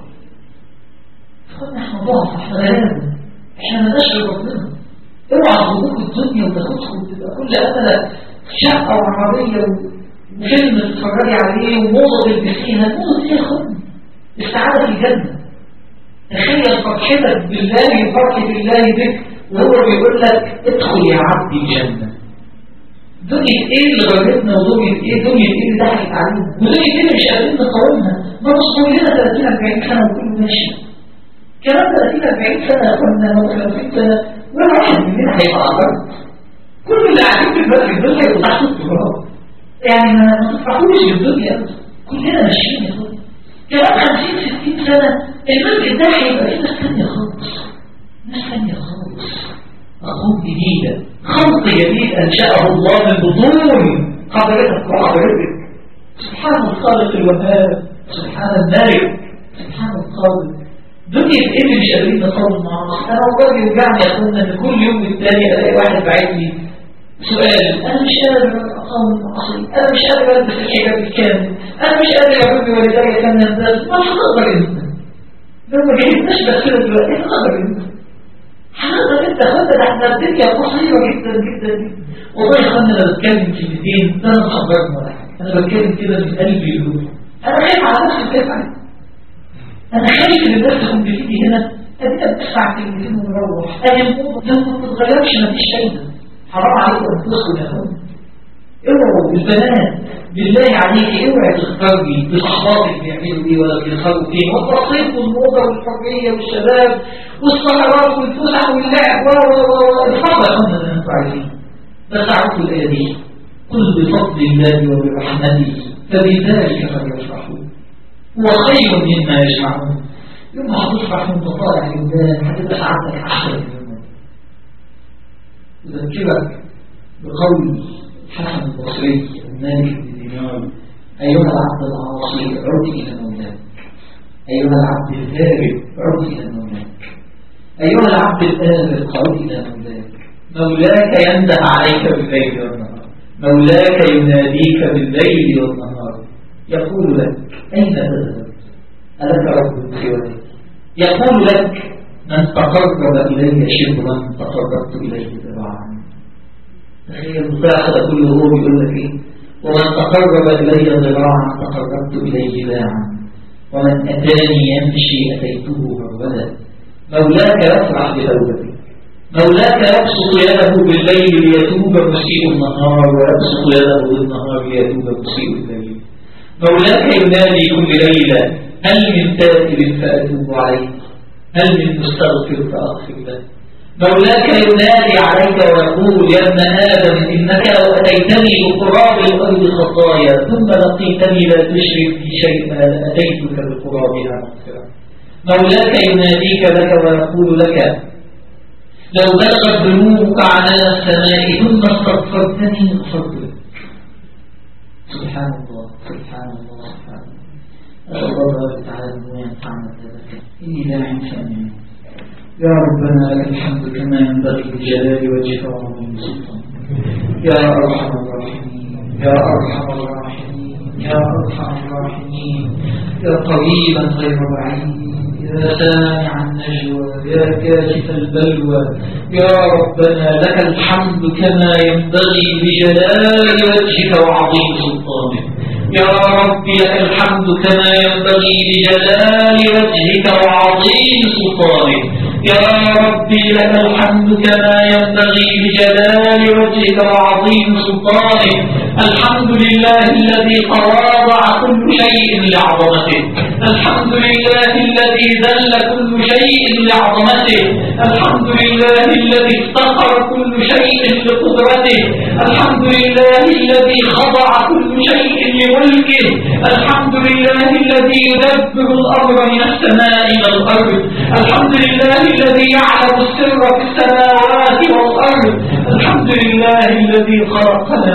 فقلنا احنا ضعف احنا غلابة احنا ما نشغل ربنا اوعى تضوق الدنيا وتاخدها وتبقى كل املك شقة وعربية وفيلم تتفرجي عليه وموضة تلبسيها الموضة دي يا اخوانا السعادة في الجنة تخيل فرحتك بالله وفرحة الله بك وهو بيقول لك ادخل يا عبدي الجنة دنيا ايه اللي غيرتنا ودنيا ايه دنيا ايه اللي ضحكت علينا ودنيا ايه اللي مش قادرين نقاومها ما نصبر لنا 30 40 سنه وكله ماشي كمان 30 40 سنه كنا مثلا 30 سنه ولا واحد مننا هيبقى على الارض كل اللي قاعدين في المسجد دول هيبقوا تحت التراب يعني ما تفرحوش بالدنيا كلنا ماشيين يا اخويا كمان 50 60 سنه المسجد ده هيبقى فيه ناس ثانيه خالص ناس ثانيه خالص أخوك جديدة خلق جديد أنشأه الله من بطون حضرتك وحضرتك سبحان الخالق الوهاب سبحان الملك سبحان الخالق دنيا ايه اللي مش قادرين نقاوم معاصي انا والله يوجعني يا اخوانا ان كل يوم والتاني الاقي واحد باعت لي سؤال انا مش قادر اقاوم المعاصي انا مش قادر البس الحجاب الكامل انا مش قادر يا ربي ولدي كان الناس ما هتقدر انت لو ما جهزناش بس كده دلوقتي هتقدر انت حضرتك انت خدت احنا الدنيا قصيره جدا جدا جدا والله يا اخوانا انا بتكلم كلمتين ده انا مخبركم ولا حاجه انا بتكلم كده من قلبي يقول انا خايف على نفسي خايف عليك انا خايف ان الناس تكون بتيجي هنا ادينا بتسمع كلمتين ونروح انا لو ما بتتغيرش مفيش فايده حرام عليكم انفسكم يا اخوانا اوعوا البنات بالله عليك اوعي تختاري باصحابك بيعملوا ايه ولا بيخرجوا فين والتصيف والموضه والحريه والشباب والسهرات والفسح واللعب و الفضل يا اخوانا اللي انتوا عايزين بس اعرفوا الايه دي قل بفضل الله وبرحمته فبذلك فليفرحوا هو خير مما يجمعون يوم ما هتفرح وانت طالع لقدام هتبقى سعادتك احسن من يوم اذكرك بقول حسن البصري ومالك بن النار أيها العبد العاصي عد إلى مولاك أيها العبد الهارب عد إلى مولاك أيها العبد الآبق عد إلى مولاك مولاك ينده عليك بالليل والنهار مولاك يناديك بالليل والنهار يقول لك أين تذهب ألك رب سواك يقول لك من تقرب إلي شبرا تقربت إليه ذراعا تخيل المساعدة كله هو بيقول لك إيه ومن تقرب إلي ذراعا تقربت إليه باعا ومن أتاني يمشي أتيته هرولا مولاك يفرح بتوبته مولاك يبسط يده بالليل ليتوب مسيء النهار ويبسط يده بالنهار ليتوب مسيء الليل مولاك ينادي كل ليلة هل من تائب فأتوب عليه هل من مستغفر فأغفر له مولاك ينادي عليك ويقول يا ابن آدم إنك لو أتيتني بقراب الأرض خطايا ثم لقيتني لا تشرك بي شيئا لأتيتك بقرابها مغفرة مولاك يناديك لك ويقول لك لو بلغت ذنوبك عنان السماء ثم استغفرتني غفرت لك سبحان الله سبحان الله سبحان الله أسأل الله تعالى أن ينفعنا بذلك إني لا فأمين يا ربنا لك الحمد كما ينبغي لجلال وجهك وعظيم سلطانك يا أرحم الراحمين يا أرحم الراحمين يا أرحم الراحمين يا قريبا غير بعيد يا سامع النجوى يا كاشف البلوى يا ربنا لك الحمد كما ينبغي لجلال وجهك وعظيم سلطانك يا رب لك الحمد كما ينبغي لجلال وجهك وعظيم سلطانك يا ربي لك الحمد كما ينبغي لجلال وجهك وعظيم سلطانك الحمد لله الذي تواضع كل شيء لعظمته الحمد لله الذي ذل كل شيء لعظمته الحمد لله الذي افتقر كل شيء لقدرته الحمد لله الذي خضع كل شيء لملكه الحمد لله الذي يدبر الأمر من السماء إلى الأرض الحمد لله الذي يعلم السر في السماوات والأرض الحمد لله الذي خلقنا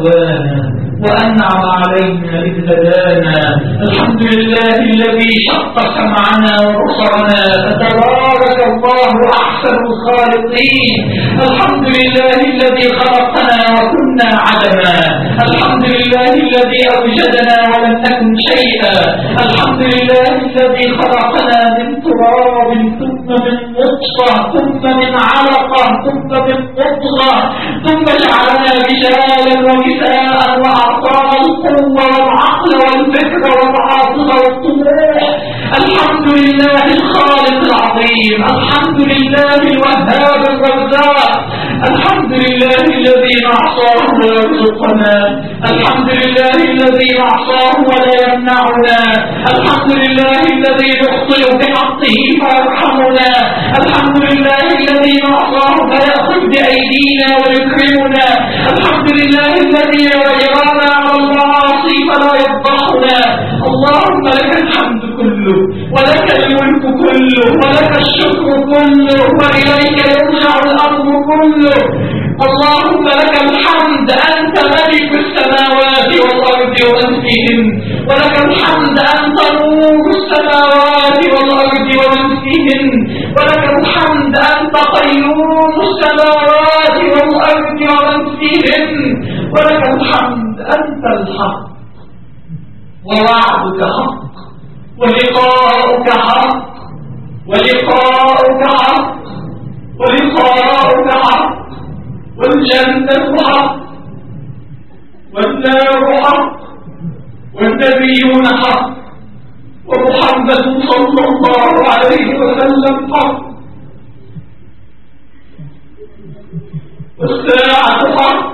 وسوانا وأنعم علينا إذ هدانا الحمد لله الذي شق سمعنا وبصرنا فتبارك الله أحسن الخالقين الحمد لله الذي خلقنا وكنا عدما الحمد لله الذي أوجدنا ولم نكن شيئا الحمد لله الذي خلقنا من تراب ثم من نطفة ثم من علقة ثم من مضغة ثم جعلنا رجالا ونساء وأعطانا القوة والعقل والفكر والعاطفة والطموح الحمد لله الخالق العظيم الحمد لله الوهاب الرزاق الحمد لله الذي نعصاه ولا يرزقنا الحمد لله الذي نعصاه ولا يمنعنا الحمد لله الذي نخطئ بحقه فيرحمنا الحمد لله الذي نعصاه فيأخذ بأيدينا ويكرمنا الحمد لله الذي يجرانا على المعاصي فلا يفضحنا اللهم لك الحمد كله ولك الملك كله ولك الشكر كله وإليك يرجع الأمر كله اللهم لك الحمد أنت ملك السماوات والأرض ومن فيهن ولك الحمد أنت نور السماوات والأرض ومن فيهن ولك الحمد أنت قيوم السماوات والأرض ومن فيهن ولك الحمد أنت الحق ووعدك حق ولقاؤك حق ولقاؤك حق ولقاؤك حق والجنة حق والنار حق والنبيون حق ومحمد صلى الله عليه وسلم حق والساعة حق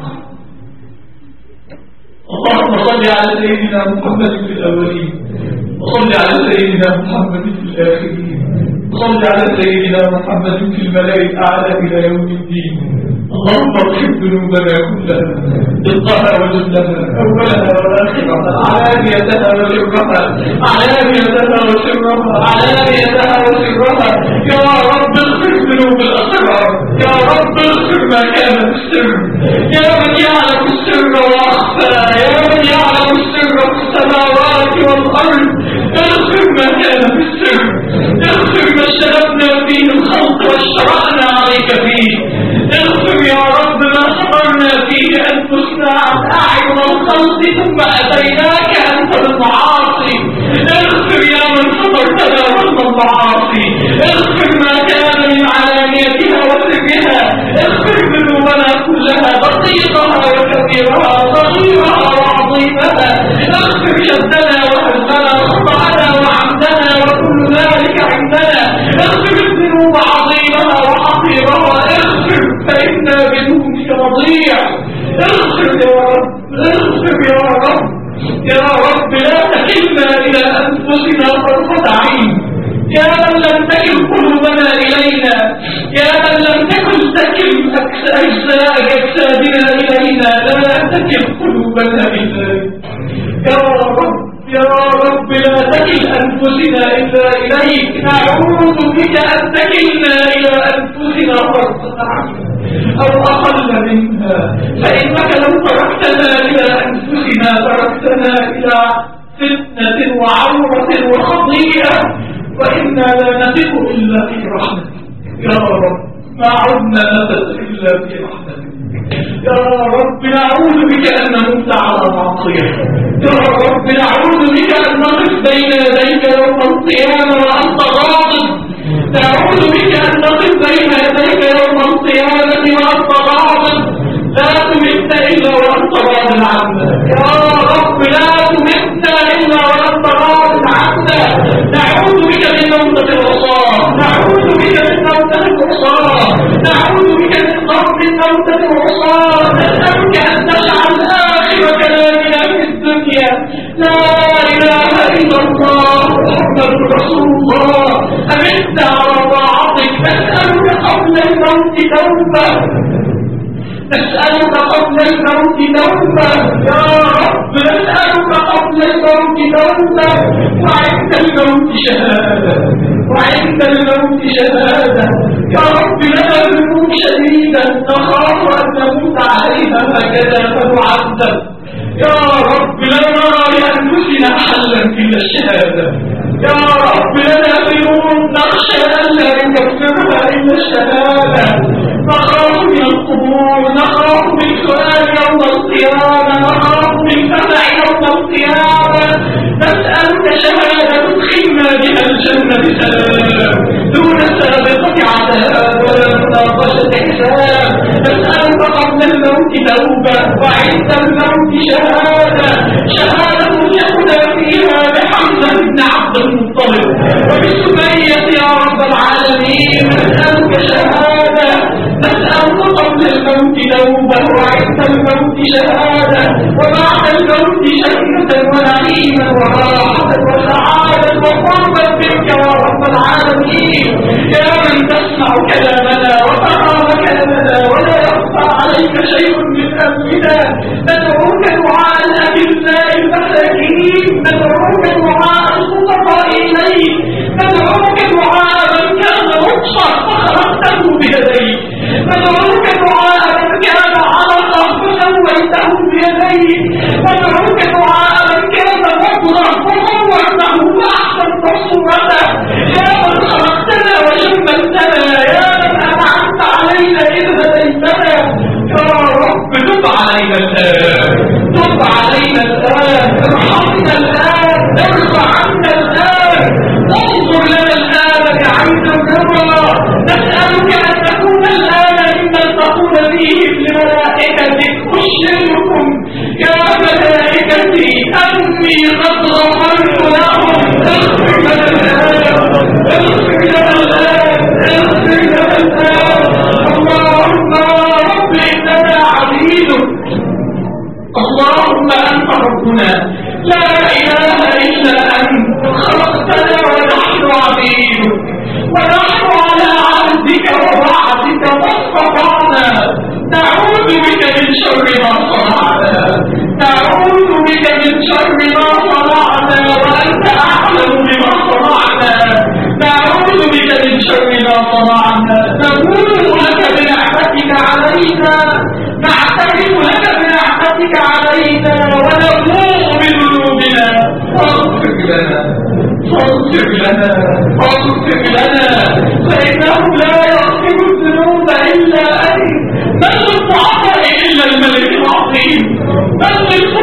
اللهم صل على سيدنا محمد في الأولين وصل على سيدنا محمد في الآخرين وصل على سيدنا محمد في الملائكة الأعلى إلى يوم الدين اللهم اغفر ذنوبنا كلها دقها وجلها أولها وآخرها علانيتها وسرها علانيتها وسرها علانيتها وسرها يا رب اغفر ذنوب الأسرار يا رب اغفر ما كان في السر يا من يعلم السر وأخفى يا من يعلم أكرم الخلق ثم أتيناك أنت بالمعاصي اغفر يا من سترتنا رغم المعاصي اغفر ما كان من علانيتها وسرها اغفر ذنوبنا كلها دقيقها وكبيرها صغيرها وعظيمها اغفر شدنا وهزنا خطأنا وعمدنا وكل ذلك عندنا اغفر الذنوب عظيمها وحقيرها اغفر فإنا بدونك نضيع اغفر يا رب اغفر يا رب يا رب لا تكلنا إلى أنفسنا طرفة عين يا من لم تكن قلوبنا إلينا يا من لم تكن تكل أجزاء أجسادنا إلينا لا تكل قلوبنا إليك يا رب يا رب لا تكل أنفسنا إلا إليك نعوذ بك أن تكلنا إلى أنفسنا طرفة عين أو أقل منها فإنك لو تركتنا إلى أنفسنا تركتنا إلى فتنة وعورة وخطيئة وإنا لا نثق إلا في رحمتك يا رب ما عدنا نثق إلا في رحمتك يا رب نعوذ بك أن نموت على معصية يا رب نعوذ بك أن نقف بين يديك يوم القيامة وأنت غاضب نعوذ بك أن نقف بين يديك يوم القيامة وأنت غاضب لا تمتنا إلا وأنت راض عنا يا رب لا تمتنا إلا وأنت راض عنا نعوذ بك من موتة العصاة نعوذ بك من موتة العصاة نعوذ بك من ضرب موتة العصاة نسألك أن تجعل آخر كلامنا في الدنيا لا إله إلا الله محمد رسول الله أمت على طاعتك نسألك قبل الموت توبة نسألك قبل الموت توبة يا رب نسألك قبل الموت توبة وعند الموت شهادة وعند الموت شهادة يا رب لنا ذنوب شديدة نخاف أن نموت عليها هكذا فنعذب يا رب لا نرى لأنفسنا حلا إلا الشهادة يا رب لنا ذنوب نخشى ألا يكفرها إلا الشهادة نخاف من القبور نخاف من سؤال يوم القيامة نخاف من فزع يوم القيامة نسألك شهادة تدخلنا بها الجنة بسلام دون سابقة عذاب ولا مناقشة حساب نسألك قبل الموت توبة وعند الموت شهادة شهادة يهدى فيها بحمزة بن عبد المطلب وبسمية يا رب العالمين نسألك شهادة نسألك قبل الموت توبة وعند الموت شهادة وبعد الموت جنة ونعيما وراحة وسعادة وقربا بك يا رب العالمين يا من تسمع كلامنا وترى مكاننا ولا يخفى عليك شيء من أمرنا ندعوك دعاء الأبناء المساكين ندعوك دعاء الفقراء إليك ندعوك دعاء من كان مبصر فخرجته بيديك ندعوك دعاء من كان علقا فسويته بيديك ندعوك دعاء من كان مضرا فصورته فأحسنت صورته يا من خلقتنا وجملتنا يا من أنعمت علينا إذ هديتنا يا رب تب علينا الآن تب علينا الآن ارحمنا الآن ارفع عنا الآن انظر لنا الآن بعين الرضا نسألك أن نكون الآن ممن تقول فيهم لملائكتك أشهدكم يا ملائكتي أني قد غفرت لهم اغفر لنا الآن اغفر لنا الآن اغفر لنا الآن اللهم رب إننا عبيدك اللهم أنت ربنا لا إله إلا أنت خلقتنا ونحن عبيدك ونحن على عهدك ووعدك ما استطعنا نعوذ بك من شر ما صنعنا نعوذ بك من شر ما صنعنا وأنت أعلم بما صنعنا نعوذ بك من شر ما صنعنا نقول لك بنعمتك علينا نعترف لك بنعمتك علينا ونبوء بذنوبنا فاغفر لنا فاغفر لنا فاغفر لنا فإنه لا يغفر الذنوب إلا أنت من للضعفاء إلا الملك العظيم من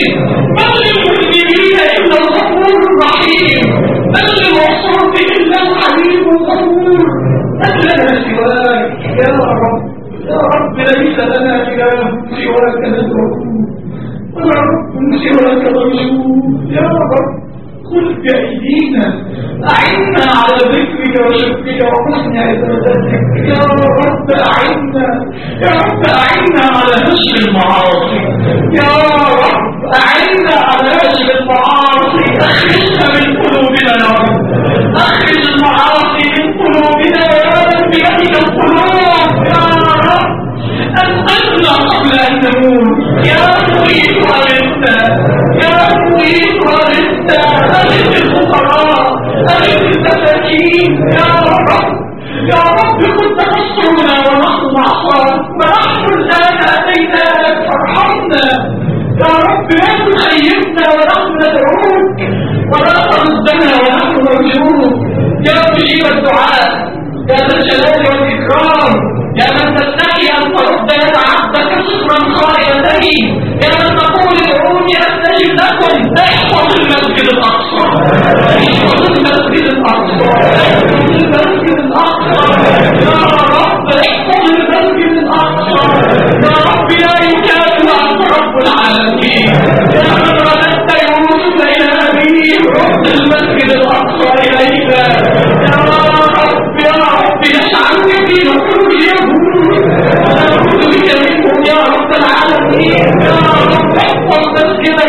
العالمين من للمذنبين إلا الغفور الرحيم من للعصاة إلا الحليم الغفور من لنا سواك يا رب يا رب ليس لنا إله سواك ندعوه ولا رب سواك مرجوه يا رب قل بأيدينا أعنا على ذكرك وشكرك وحسن عبادتك يا رب أعنا يا رب أعنا على نشر المعاصي يا رب أعنا على نشر المعاصي أخرجنا من قلوبنا يا رب أخرج المعاصي من قلوبنا يا رب بأيد القلوب يا رب أنقذنا قبل أن نموت يا مغيث أغثنا يا مغيث أغثنا أغث الفقراء أغث المساكين يا رب يا رب كنت تنصرنا ونحن معصاك ونحن الآن أتيناك فارحمنا يا رب لا تخيبنا ونحن ندعوك ولا تردنا ونحن نرجوك يا مجيب الدعاء يا ذا الجلال والإكرام يا من تستحي أن ترد يد عبدك صفرا خائبتين يا من تقول ادعوني أستجب لكم احفظ المسجد الأقصى احفظ المسجد الأقصى احفظ المسجد الأقصى يا رب احفظ المسجد الأقصى يا رب لا يكاد أنت رب العالمين يا من رددت يوسف إلى أبيه رد المسجد الأقصى إليك يا رب يا رب اجعلني في نصر اليهود ونعوذ بك منهم يا رب العالمين يا رب احفظ مسجدك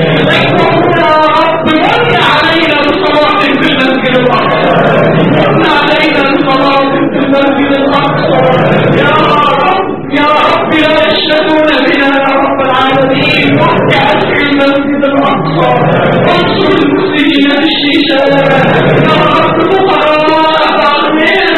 احفظنا يا رب من علينا بصلاة في المسجد الأقصى من علينا بصلاة في المسجد الأقصى يا رب يا رب لا يشهدون بنا يا رب العالمين واحكي في المسجد الأقصى وانصر المسلمين بالشيشان يا رب فقراء أغنياء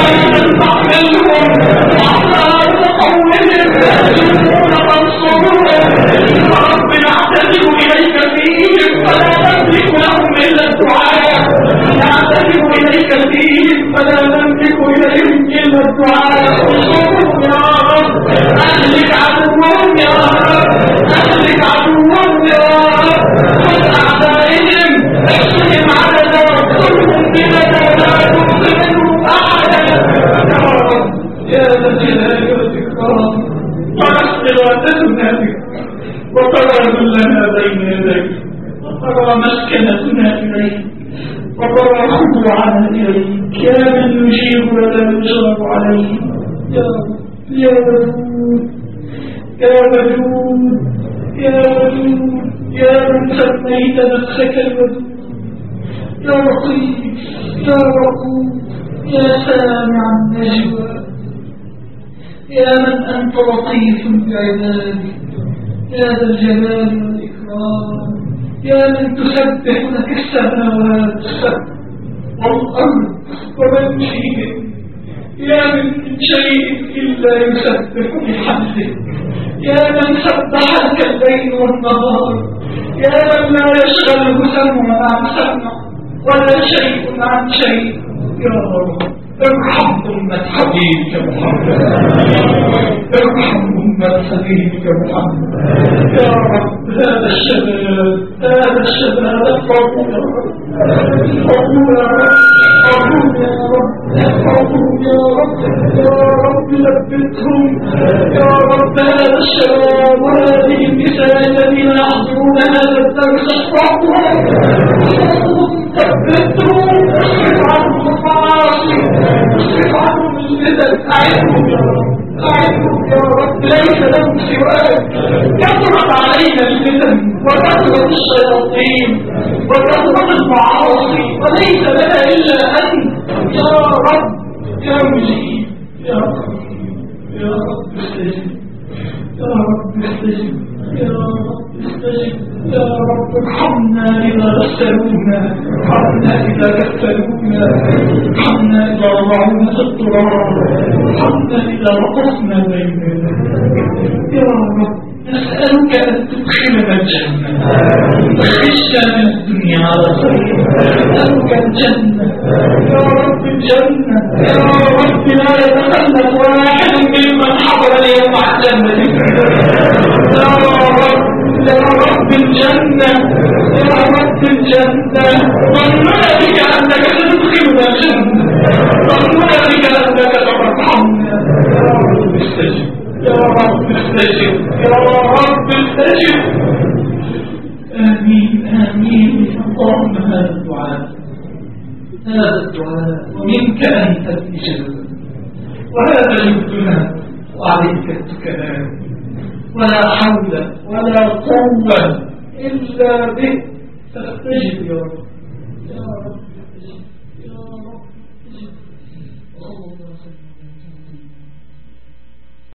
تحملهم وعلى تقومهم يسلمون تنصرون يا رب نعتذر إليك فيهم فلا نملك لهم إلا الدعاء نعتذر إليك فيهم فلا نملك إليهم إلا الدعاء انصرهم يا رب أهلك عدوهم يا رب أهلك عدوهم يا رب خذ أعدائهم احصهم عددا كلهم بلدا لا تبقي منهم أحدا يا رب يا ذا الجلال والإكرام ونحن وعدتنا بك وقرر لنا بين يديك وقرر مسكنتنا إليك وقرر خضوعنا إليك يا من يجيب ولا يجاب عليه يا رب يا ودود يا ودود يا ودود يا من سميت نفسك الودود يا لطيف يا رؤوف يا سامع النجوى يا من أنت لطيف بعبادك يا ذا الجلال والإكرام يا من تسبح لك السماوات السبع والأرض ومن فيهن يا من شيء إلا يسبح بحمدك يا من سبحك الليل والنهار يا من لا يشغله سمع عن سمع ولا شيء عن شيء يا رب ارحم أمة حبيبك محمد ارحم أمة حبيبك محمد يا رب هذا الشباب هذا الشباب احفظوا يا رب احفظوا يا رب احفظوا يا رب احفظوا يا رب يا رب لبتهم يا رب هذا الشباب وهذه النساء الذين يحضرون هذا الدرس احفظهم احفظهم ثبتهم اصرف عنهم المعاصي اصرف عنهم الفتن اعدهم يا رب أعلم يا رب ليس لهم سواك كثرت علينا الفتن وكثرت الشياطين وكثرت المعاصي وليس لنا إلا أنت يا رب يا مجيب يا رب يا رب استجب يا رب استجب يا رب استجب يا رب ارحمنا إذا غسلونا ارحمنا إذا كفلونا ارحمنا إذا وضعونا في التراب ارحمنا إذا وقفنا بين يديك يا رب نسألك أن تدخلنا الجنة تخرجنا من الدنيا على خير نسألك الجنة يا رب الجنة يا رب لا يتخلف واحد ممن حضر اليوم عن جنة يا رب يا رب الجنة يا رب الجنة ظننا بك أنك تدخلنا الجنة ظننا بك أنك ترحمنا يا رب استجب يا رب استجب يا رب استجب آمين آمين اللهم هذا الدعاء هذا الدعاء ومنك أنت الإجابة وهذا جهدنا وعليك التكلام ولا حول ولا قوة إلا به فاستجب يا رب يا رب